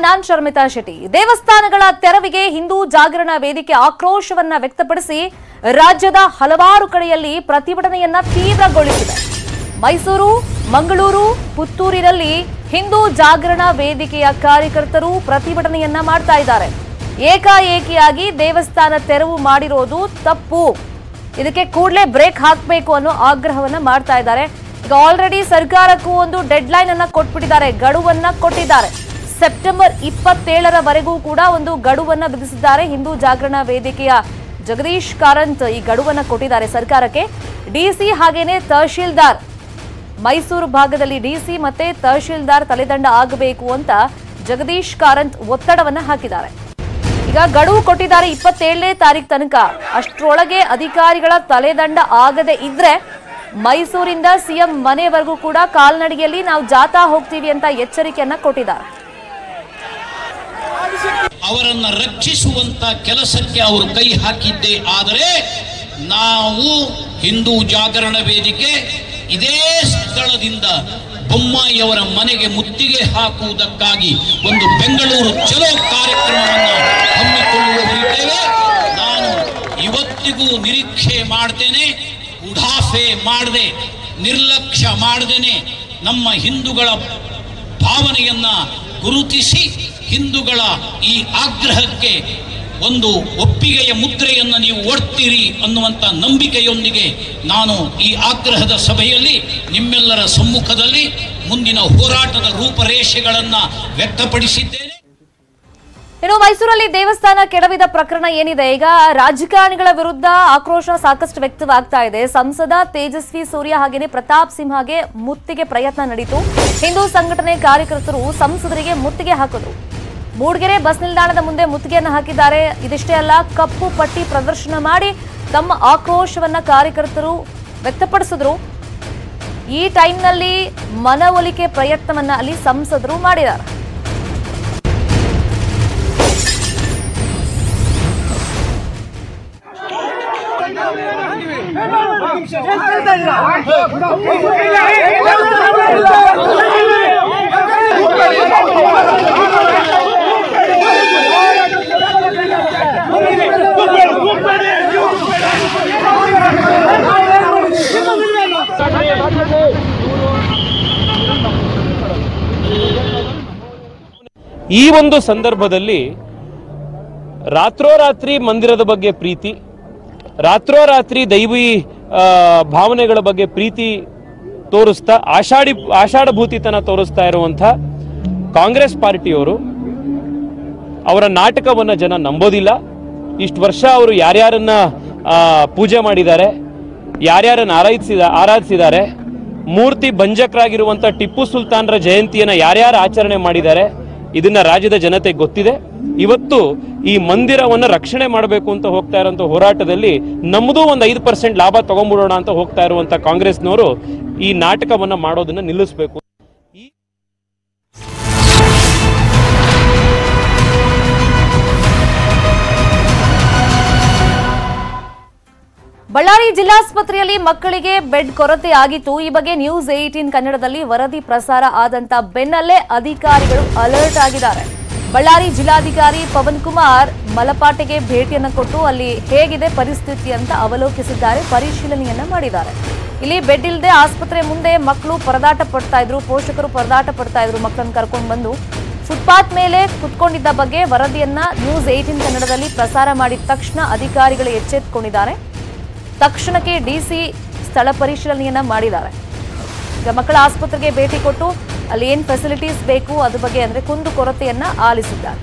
ನಾನ್ ಶರ್ಮಿತಾ ಶೆಟ್ಟಿ ದೇವಸ್ಥಾನಗಳ ತೆರವಿಗೆ ಹಿಂದೂ ಜಾಗರಣ ವೇದಿಕೆ ಆಕ್ರೋಶವನ್ನ ವ್ಯಕ್ತಪಡಿಸಿ ರಾಜ್ಯದ ಹಲವಾರು ಕಡೆಯಲ್ಲಿ ಪ್ರತಿಭಟನೆಯನ್ನ ತೀವ್ರಗೊಳಿಸಿದೆ ಮೈಸೂರು ಮಂಗಳೂರು ಪುತ್ತೂರಿನಲ್ಲಿ ಹಿಂದೂ ಜಾಗರಣ ವೇದಿಕೆಯ ಕಾರ್ಯಕರ್ತರು ಪ್ರತಿಭಟನೆಯನ್ನ ಮಾಡ್ತಾ ಇದ್ದಾರೆ ಏಕಾಏಕಿಯಾಗಿ ದೇವಸ್ಥಾನ ತೆರವು ಮಾಡಿರೋದು ತಪ್ಪು ಇದಕ್ಕೆ ಕೂಡಲೇ ಬ್ರೇಕ್ ಹಾಕಬೇಕು ಅನ್ನೋ ಆಗ್ರಹವನ್ನ ಮಾಡ್ತಾ ಇದ್ದಾರೆ ಈಗ ಆಲ್ರೆಡಿ ಸರ್ಕಾರಕ್ಕೂ ಒಂದು ಡೆಡ್ ಲೈನ್ ಅನ್ನ ಕೊಟ್ಬಿಟ್ಟಿದ್ದಾರೆ ಗಡುವನ್ನ ಕೊಟ್ಟಿದ್ದಾರೆ ಸೆಪ್ಟೆಂಬರ್ ಇಪ್ಪತ್ತೇಳರವರೆಗೂ ಕೂಡ ಒಂದು ಗಡುವನ್ನ ವಿಧಿಸಿದ್ದಾರೆ ಹಿಂದೂ ಜಾಗರಣ ವೇದಿಕೆಯ ಜಗದೀಶ್ ಕಾರಂತ್ ಈ ಗಡುವನ್ನ ಕೊಟ್ಟಿದ್ದಾರೆ ಸರ್ಕಾರಕ್ಕೆ ಡಿಸಿ ಹಾಗೇನೆ ತಹಶೀಲ್ದಾರ್ ಮೈಸೂರು ಭಾಗದಲ್ಲಿ ಡಿಸಿ ಮತ್ತೆ ತಹಶೀಲ್ದಾರ್ ತಲೆದಂಡ ಆಗಬೇಕು ಅಂತ ಜಗದೀಶ್ ಕಾರಂತ್ ಒತ್ತಡವನ್ನ ಹಾಕಿದ್ದಾರೆ ಈಗ ಗಡುವು ಕೊಟ್ಟಿದ್ದಾರೆ ಇಪ್ಪತ್ತೇಳನೇ ತಾರೀಕು ತನಕ ಅಷ್ಟರೊಳಗೆ ಅಧಿಕಾರಿಗಳ ತಲೆದಂಡ ಆಗದೆ ಇದ್ರೆ ಮೈಸೂರಿಂದ ಸಿಎಂ ಮನೆವರೆಗೂ ಕೂಡ ಕಾಲ್ನಡಿಗೆಯಲ್ಲಿ ನಾವು ಜಾಥಾ ಹೋಗ್ತೀವಿ ಅಂತ ಎಚ್ಚರಿಕೆಯನ್ನ ಕೊಟ್ಟಿದ್ದಾರೆ ಅವರನ್ನ ರಕ್ಷಿಸುವಂತ ಕೆಲಸಕ್ಕೆ ಅವರು ಕೈ ಹಾಕಿದ್ದೇ ಆದರೆ ನಾವು ಹಿಂದೂ ಜಾಗರಣ ವೇದಿಕೆ ಇದೇ ಸ್ಥಳದಿಂದ ಬೊಮ್ಮಾಯಿಯವರ ಮನೆಗೆ ಮುತ್ತಿಗೆ ಹಾಕುವುದಕ್ಕಾಗಿ ಒಂದು ಬೆಂಗಳೂರು ಚಲೋ ಕಾರ್ಯಕ್ರಮವನ್ನು ಹಮ್ಮಿಕೊಳ್ಳುವವರಿದ್ದೇವೆ ನಾನು ಇವತ್ತಿಗೂ ನಿರೀಕ್ಷೆ ಮಾಡ್ತೇನೆ ಉಡಾಫೆ ಮಾಡದೆ ನಿರ್ಲಕ್ಷ್ಯ ಮಾಡದೇನೆ ನಮ್ಮ ಹಿಂದೂಗಳ ಭಾವನೆಯನ್ನ ಗುರುತಿಸಿ ಹಿಂದೂಗಳ ಈ ಆಗ್ರಹಕ್ಕೆ ಒಂದು ಒಪ್ಪಿಗೆಯ ಮುದ್ರೆಯನ್ನು ನೀವು ಒಡ್ತೀರಿ ಅನ್ನುವಂಥ ನಂಬಿಕೆಯೊಂದಿಗೆ ನಾನು ಈ ಆಗ್ರಹದ ಸಭೆಯಲ್ಲಿ ನಿಮ್ಮೆಲ್ಲರ ಸಮ್ಮುಖದಲ್ಲಿ ಮುಂದಿನ ಹೋರಾಟದ ರೂಪರೇಷೆಗಳನ್ನು ವ್ಯಕ್ತಪಡಿಸಿದ್ದೇನೆ ಇನ್ನು ಮೈಸೂರಲ್ಲಿ ದೇವಸ್ಥಾನ ಕೆಡವಿದ ಪ್ರಕರಣ ಏನಿದೆ ಈಗ ರಾಜಕಾರಣಿಗಳ ವಿರುದ್ಧ ಆಕ್ರೋಶ ಸಾಕಷ್ಟು ವ್ಯಕ್ತವಾಗ್ತಾ ಇದೆ ಸಂಸದ ತೇಜಸ್ವಿ ಸೂರ್ಯ ಹಾಗೇನೆ ಪ್ರತಾಪ್ ಸಿಂಹಗೆ ಮುತ್ತಿಗೆ ಪ್ರಯತ್ನ ನಡೀತು ಹಿಂದೂ ಸಂಘಟನೆ ಕಾರ್ಯಕರ್ತರು ಸಂಸದರಿಗೆ ಮುತ್ತಿಗೆ ಹಾಕಿದ್ರು ಮೂಡಿಗೆರೆ ಬಸ್ ನಿಲ್ದಾಣದ ಮುಂದೆ ಮುತ್ತಿಗೆಯನ್ನು ಹಾಕಿದ್ದಾರೆ ಇದಿಷ್ಟೇ ಅಲ್ಲ ಕಪ್ಪು ಪಟ್ಟಿ ಪ್ರದರ್ಶನ ಮಾಡಿ ತಮ್ಮ ಆಕ್ರೋಶವನ್ನ ಕಾರ್ಯಕರ್ತರು ವ್ಯಕ್ತಪಡಿಸಿದ್ರು ಈ ಟೈಮ್ನಲ್ಲಿ ಮನವೊಲಿಕೆ ಪ್ರಯತ್ನವನ್ನ ಅಲ್ಲಿ ಸಂಸದರು ಮಾಡಿದ್ದಾರೆ ಈ ಒಂದು ಸಂದರ್ಭದಲ್ಲಿ ರಾತ್ರೋರಾತ್ರಿ ಮಂದಿರದ ಬಗ್ಗೆ ಪ್ರೀತಿ ರಾತ್ರೋರಾತ್ರಿ ದೈವಿ ಆ, ಭಾವನೆಗಳ ಬಗ್ಗೆ ಪ್ರೀತಿ ತೋರಿಸ್ತಾ ಆಷಾಢಿ ಆಷಾಢಭೂತಿತನ ತೋರಿಸ್ತಾ ಇರುವಂಥ ಕಾಂಗ್ರೆಸ್ ಪಾರ್ಟಿಯವರು ಅವರ ನಾಟಕವನ್ನ ಜನ ನಂಬೋದಿಲ್ಲ ಇಷ್ಟು ವರ್ಷ ಅವರು ಯಾರ್ಯಾರನ್ನ ಆ, ಪೂಜೆ ಮಾಡಿದ್ದಾರೆ ಯಾರ್ಯಾರನ್ನ ಆರಾಧಿಸಿದ ಆರಾಧಿಸಿದ್ದಾರೆ ಮೂರ್ತಿ ಭಂಜಕರಾಗಿರುವಂಥ ಟಿಪ್ಪು ಸುಲ್ತಾನ್ರ ಜಯಂತಿಯನ್ನ ಯಾರ್ಯಾರು ಆಚರಣೆ ಮಾಡಿದ್ದಾರೆ ಇದನ್ನ ರಾಜ್ಯದ ಜನತೆಗೆ ಗೊತ್ತಿದೆ ಇವತ್ತು ಈ ಮಂದಿರವನ್ನ ರಕ್ಷಣೆ ಮಾಡಬೇಕು ಅಂತ ಹೋಗ್ತಾ ಇರುವಂತ ಹೋರಾಟದಲ್ಲಿ ನಮ್ಮದು ಒಂದು ಐದು ಪರ್ಸೆಂಟ್ ಲಾಭ ತಗೊಂಡ್ಬಿಡೋಣ ಅಂತ ಹೋಗ್ತಾ ಇರುವಂತ ಕಾಂಗ್ರೆಸ್ನವರು ಈ ನಾಟಕವನ್ನ ಮಾಡೋದನ್ನ ನಿಲ್ಲಿಸಬೇಕು ಬಳ್ಳಾರಿ ಜಿಲ್ಲಾಸ್ಪತ್ರೆಯಲ್ಲಿ ಮಕ್ಕಳಿಗೆ ಬೆಡ್ ಕೊರತೆ ಆಗಿತ್ತು ಈ ಬಗ್ಗೆ ನ್ಯೂಸ್ ಏಟೀನ್ ಕನ್ನಡದಲ್ಲಿ ವರದಿ ಪ್ರಸಾರ ಆದಂತ ಬೆನ್ನಲ್ಲೇ ಅಧಿಕಾರಿಗಳು ಅಲರ್ಟ್ ಆಗಿದ್ದಾರೆ ಬಳ್ಳಾರಿ ಜಿಲ್ಲಾಧಿಕಾರಿ ಪವನ್ ಕುಮಾರ್ ಮಲಪಾಟೆಗೆ ಭೇಟಿಯನ್ನು ಕೊಟ್ಟು ಅಲ್ಲಿ ಹೇಗಿದೆ ಪರಿಸ್ಥಿತಿ ಅಂತ ಅವಲೋಕಿಸಿದ್ದಾರೆ ಪರಿಶೀಲನೆಯನ್ನ ಮಾಡಿದ್ದಾರೆ ಇಲ್ಲಿ ಬೆಡ್ ಇಲ್ಲದೆ ಆಸ್ಪತ್ರೆ ಮುಂದೆ ಮಕ್ಕಳು ಪರದಾಟ ಪಡ್ತಾ ಇದ್ರು ಪೋಷಕರು ಪರದಾಟ ಪಡ್ತಾ ಇದ್ರು ಮಕ್ಕಳನ್ನ ಕರ್ಕೊಂಡು ಬಂದು ಫುಟ್ಪಾತ್ ಮೇಲೆ ಕುತ್ಕೊಂಡಿದ್ದ ಬಗ್ಗೆ ವರದಿಯನ್ನ ನ್ಯೂಸ್ ಏಟೀನ್ ಕನ್ನಡದಲ್ಲಿ ಪ್ರಸಾರ ಮಾಡಿದ ತಕ್ಷಣ ಅಧಿಕಾರಿಗಳು ಎಚ್ಚೆತ್ತುಕೊಂಡಿದ್ದಾರೆ ತಕ್ಷಣಕ್ಕೆ ಡಿಸಿ ಸ್ಥಳ ಪರಿಶೀಲನೆಯನ್ನ ಮಾಡಿದ್ದಾರೆ ಈಗ ಮಕ್ಕಳ ಆಸ್ಪತ್ರೆಗೆ ಭೇಟಿ ಕೊಟ್ಟು ಅಲ್ಲಿ ಏನ್ ಫೆಸಿಲಿಟೀಸ್ ಬೇಕು ಅದ್ರ ಬಗ್ಗೆ ಅಂದ್ರೆ ಕುಂದು ಕೊರತೆಯನ್ನ ಆಲಿಸಿದ್ದಾರೆ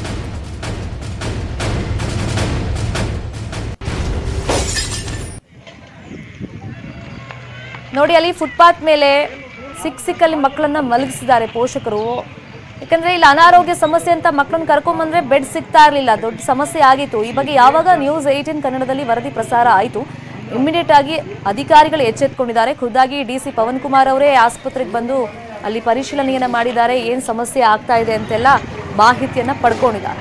ನೋಡಿ ಅಲ್ಲಿ ಫುಟ್ಪಾತ್ ಮೇಲೆ ಸಿಕ್ ಸಿಕ್ಕಲ್ಲಿ ಮಕ್ಕಳನ್ನ ಮಲಗಿಸಿದ್ದಾರೆ ಪೋಷಕರು ಯಾಕಂದ್ರೆ ಇಲ್ಲಿ ಅನಾರೋಗ್ಯ ಸಮಸ್ಯೆ ಅಂತ ಮಕ್ಕಳನ್ನ ಕರ್ಕೊಂಡ್ಬಂದ್ರೆ ಬೆಡ್ ಸಿಗ್ತಾ ಇರಲಿಲ್ಲ ದೊಡ್ಡ ಸಮಸ್ಯೆ ಆಗಿತ್ತು ಈ ಬಗ್ಗೆ ಯಾವಾಗ ನ್ಯೂಸ್ ಏಟೀನ್ ಕನ್ನಡದಲ್ಲಿ ವರದಿ ಪ್ರಸಾರ ಆಯಿತು ಇಮಿಡಿಯೇಟ್ ಆಗಿ ಅಧಿಕಾರಿಗಳು ಎಚ್ಚೆತ್ಕೊಂಡಿದ್ದಾರೆ ಖುದ್ದಾಗಿ ಡಿ ಸಿ ಪವನ್ ಕುಮಾರ್ ಅವರೇ ಆಸ್ಪತ್ರೆಗೆ ಬಂದು ಅಲ್ಲಿ ಪರಿಶೀಲನೆಯನ್ನ ಮಾಡಿದ್ದಾರೆ ಏನ್ ಸಮಸ್ಯೆ ಆಗ್ತಾ ಇದೆ ಅಂತೆಲ್ಲ ಮಾಹಿತಿಯನ್ನ ಪಡ್ಕೊಂಡಿದ್ದಾರೆ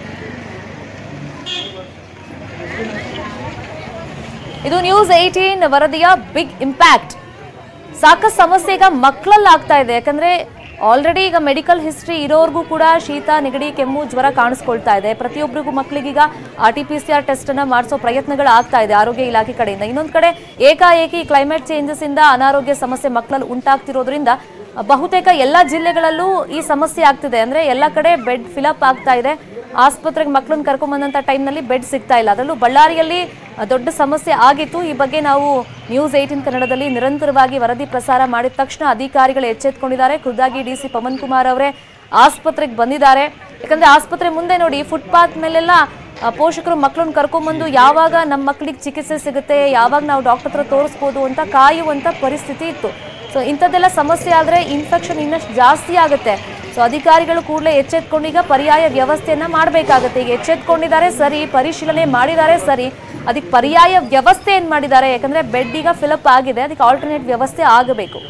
ಇದು ನ್ಯೂಸ್ ಏಟೀನ್ ವರದಿಯ ಬಿಗ್ ಇಂಪ್ಯಾಕ್ಟ್ ಸಾಕಷ್ಟು ಸಮಸ್ಯೆ ಈಗ ಮಕ್ಕಳಲ್ಲಿ ಆಗ್ತಾ ಇದೆ ಯಾಕಂದ್ರೆ ಆಲ್ರೆಡಿ ಈಗ ಮೆಡಿಕಲ್ ಹಿಸ್ಟ್ರಿ ಇರೋರ್ಗೂ ಕೂಡ ಶೀತ ನೆಗಡಿ ಕೆಮ್ಮು ಜ್ವರ ಕಾಣಿಸ್ಕೊಳ್ತಾ ಇದೆ ಪ್ರತಿಯೊಬ್ಬರಿಗೂ ಮಕ್ಕಳಿಗೀಗ R T P C R test ಅನ್ನ ಮಾಡಿಸೋ ಪ್ರಯತ್ನಗಳು ಆಗ್ತಾ ಇದೆ ಆರೋಗ್ಯ ಇಲಾಖೆ ಕಡೆಯಿಂದ ಇನ್ನೊಂದು ಕಡೆ ಏಕಾಏಕಿ ಕ್ಲೈಮೇಟ್ ಚೇಂಜಸ್ ಇಂದ ಅನಾರೋಗ್ಯ ಸಮಸ್ಯೆ ಮಕ್ಕಳಲ್ಲಿ ಉಂಟಾಗ್ತಿರೋದ್ರಿಂದ ಬಹುತೇಕ ಎಲ್ಲ ಜಿಲ್ಲೆಗಳಲ್ಲೂ ಈ ಸಮಸ್ಯೆ ಆಗ್ತಿದೆ ಅಂದ್ರೆ ಎಲ್ಲ ಕಡೆ ಬೆಡ್ ಫಿಲಪ್ ಆಗ್ತಾ ಇದೆ ಆಸ್ಪತ್ರೆಗೆ ಮಕ್ಕಳನ್ನ ಕರ್ಕೊಂಡ್ ಬಂದಂತ ಟೈಮ್ನಲ್ಲಿ ಬೆಡ್ ಸಿಗ್ತಾ ಇಲ್ಲ ಅದರಲ್ಲೂ ಬಳ್ಳಾರಿಯಲ್ಲಿ ಅ, ದೊಡ್ಡ ಸಮಸ್ಯೆ ಆಗಿತ್ತು ಈ ಬಗ್ಗೆ ನಾವು ನ್ಯೂಸ್ ಏಯ್ಟೀನ್ ಕನ್ನಡದಲ್ಲಿ ನಿರಂತರವಾಗಿ ವರದಿ ಪ್ರಸಾರ ಮಾಡಿದ ತಕ್ಷಣ ಅಧಿಕಾರಿಗಳು ಎಚ್ಚೆತ್ಕೊಂಡಿದ್ದಾರೆ ಖುದ್ದಾಗಿ ಡಿ ಸಿ ಪವನ್ ಕುಮಾರ್ ಅವರೇ ಆಸ್ಪತ್ರೆಗೆ ಬಂದಿದ್ದಾರೆ ಯಾಕಂದ್ರೆ ಆಸ್ಪತ್ರೆ ಮುಂದೆ ನೋಡಿ ಫುಟ್ಪಾತ್ ಮೇಲೆಲ್ಲ ಆ, ಪೋಷಕರು ಮಕ್ಕಳನ್ನ ಕರ್ಕೊಂಬಂದು ಯಾವಾಗ ನಮ್ಮ ಮಕ್ಕಳಿಗೆ ಚಿಕಿತ್ಸೆ ಸಿಗುತ್ತೆ ಯಾವಾಗ ನಾವು ಡಾಕ್ಟರ್ ಹತ್ರ ತೋರಿಸ್ಬೋದು ಅಂತ ಕಾಯುವಂತ ಪರಿಸ್ಥಿತಿ ಇತ್ತು ಸೊ ಇಂಥದ್ದೆಲ್ಲ ಸಮಸ್ಯೆ ಆದರೆ ಇನ್ಫೆಕ್ಷನ್ ಇನ್ನಷ್ಟು ಜಾಸ್ತಿ ಆಗುತ್ತೆ ಸೊ ಅಧಿಕಾರಿಗಳು ಕೂಡಲೇ ಎಚ್ಚೆತ್ಕೊಂಡು ಈಗ ಪರ್ಯಾಯ ವ್ಯವಸ್ಥೆಯನ್ನ ಮಾಡಬೇಕಾಗುತ್ತೆ ಈಗ ಎಚ್ಚೆತ್ಕೊಂಡಿದ್ದಾರೆ ಸರಿ ಪರಿಶೀಲನೆ ಮಾಡಿದ್ದಾರೆ ಸರಿ ಅದಕ್ಕೆ ಪರ್ಯಾಯ ವ್ಯವಸ್ಥೆ ಏನು ಮಾಡಿದ್ದಾರೆ ಯಾಕಂದ್ರೆ ಬೆಡ್ ಈಗ ಫಿಲಪ್ ಆಗಿದೆ ಅದಕ್ಕೆ ಆಲ್ಟರ್ನೇಟ್ ವ್ಯವಸ್ಥೆ ಆಗಬೇಕು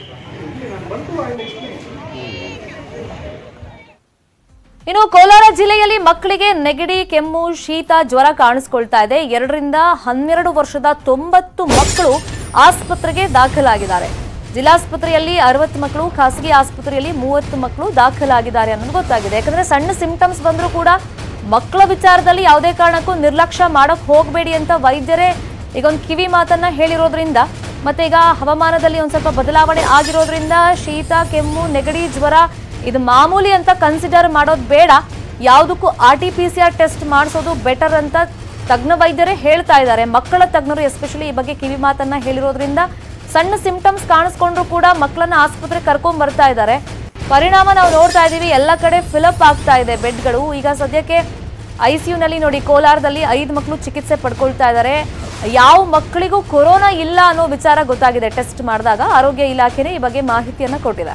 ಇನ್ನು ಕೋಲಾರ ಜಿಲ್ಲೆಯಲ್ಲಿ ಮಕ್ಕಳಿಗೆ ನೆಗಡಿ ಕೆಮ್ಮು ಶೀತ ಜ್ವರ ಕಾಣಿಸ್ಕೊಳ್ತಾ ಇದೆ ಎರಡರಿಂದ ಹನ್ನೆರಡು ವರ್ಷದ ತೊಂಬತ್ತು ಮಕ್ಕಳು ಆಸ್ಪತ್ರೆಗೆ ದಾಖಲಾಗಿದ್ದಾರೆ ಜಿಲ್ಲಾಸ್ಪತ್ರೆಯಲ್ಲಿ ಅರವತ್ತು ಮಕ್ಕಳು ಖಾಸಗಿ ಆಸ್ಪತ್ರೆಯಲ್ಲಿ ಮೂವತ್ತು ಮಕ್ಕಳು ದಾಖಲಾಗಿದ್ದಾರೆ ಅನ್ನೋದು ಗೊತ್ತಾಗಿದೆ ಯಾಕಂದ್ರೆ ಸಣ್ಣ ಸಿಂಪ್ಟಮ್ಸ್ ಬಂದರೂ ಕೂಡ ಮಕ್ಕಳ ವಿಚಾರದಲ್ಲಿ ಯಾವುದೇ ಕಾರಣಕ್ಕೂ ನಿರ್ಲಕ್ಷ್ಯ ಮಾಡಕ್ ಹೋಗಬೇಡಿ ಅಂತ ವೈದ್ಯರೇ ಈಗ ಒಂದು ಕಿವಿ ಮಾತನ್ನ ಹೇಳಿರೋದ್ರಿಂದ ಮತ್ತೆ ಈಗ ಹವಾಮಾನದಲ್ಲಿ ಒಂದು ಸ್ವಲ್ಪ ಬದಲಾವಣೆ ಆಗಿರೋದ್ರಿಂದ ಶೀತ ಕೆಮ್ಮು ನೆಗಡಿ ಜ್ವರ ಇದು ಮಾಮೂಲಿ ಅಂತ ಕನ್ಸಿಡರ್ ಮಾಡೋದು ಬೇಡ ಯಾವುದಕ್ಕೂ R T P C R test ಮಾಡಿಸೋದು ಬೆಟರ್ ಅಂತ ತಜ್ಞ ವೈದ್ಯರೇ ಹೇಳ್ತಾ ಇದ್ದಾರೆ ಮಕ್ಕಳ ತಜ್ಞರು ಎಸ್ಪೆಷಲಿ ಈ ಬಗ್ಗೆ ಕಿವಿ ಮಾತನ್ನ ಹೇಳಿರೋದ್ರಿಂದ ಸಣ್ಣ ಸಿಂಪ್ಟಮ್ಸ್ ಕಾಣಿಸ್ಕೊಂಡ್ರು ಕೂಡ ಮಕ್ಕಳನ್ನ ಆಸ್ಪತ್ರೆಗೆ ಕರ್ಕೊಂಡ್ ಬರ್ತಾ ಇದ್ದಾರೆ ಪರಿಣಾಮ ನಾವು ನೋಡ್ತಾ ಇದ್ದೀವಿ ಎಲ್ಲ ಕಡೆ ಫಿಲಪ್ ಆಗ್ತಾ ಇದೆ ಬೆಡ್ಗಳು ಈಗ ಸದ್ಯಕ್ಕೆ ಐ ಸಿ ಯುನಲ್ಲಿ ನೋಡಿ ಕೋಲಾರದಲ್ಲಿ ಐದು ಮಕ್ಕಳು ಚಿಕಿತ್ಸೆ ಪಡ್ಕೊಳ್ತಾ ಇದ್ದಾರೆ ಯಾವ ಮಕ್ಕಳಿಗೂ ಕೊರೋನಾ ಇಲ್ಲ ಅನ್ನೋ ವಿಚಾರ ಗೊತ್ತಾಗಿದೆ ಟೆಸ್ಟ್ ಮಾಡಿದಾಗ ಆರೋಗ್ಯ ಇಲಾಖೆನೇ ಈ ಬಗ್ಗೆ ಮಾಹಿತಿಯನ್ನ ಕೊಟ್ಟಿದೆ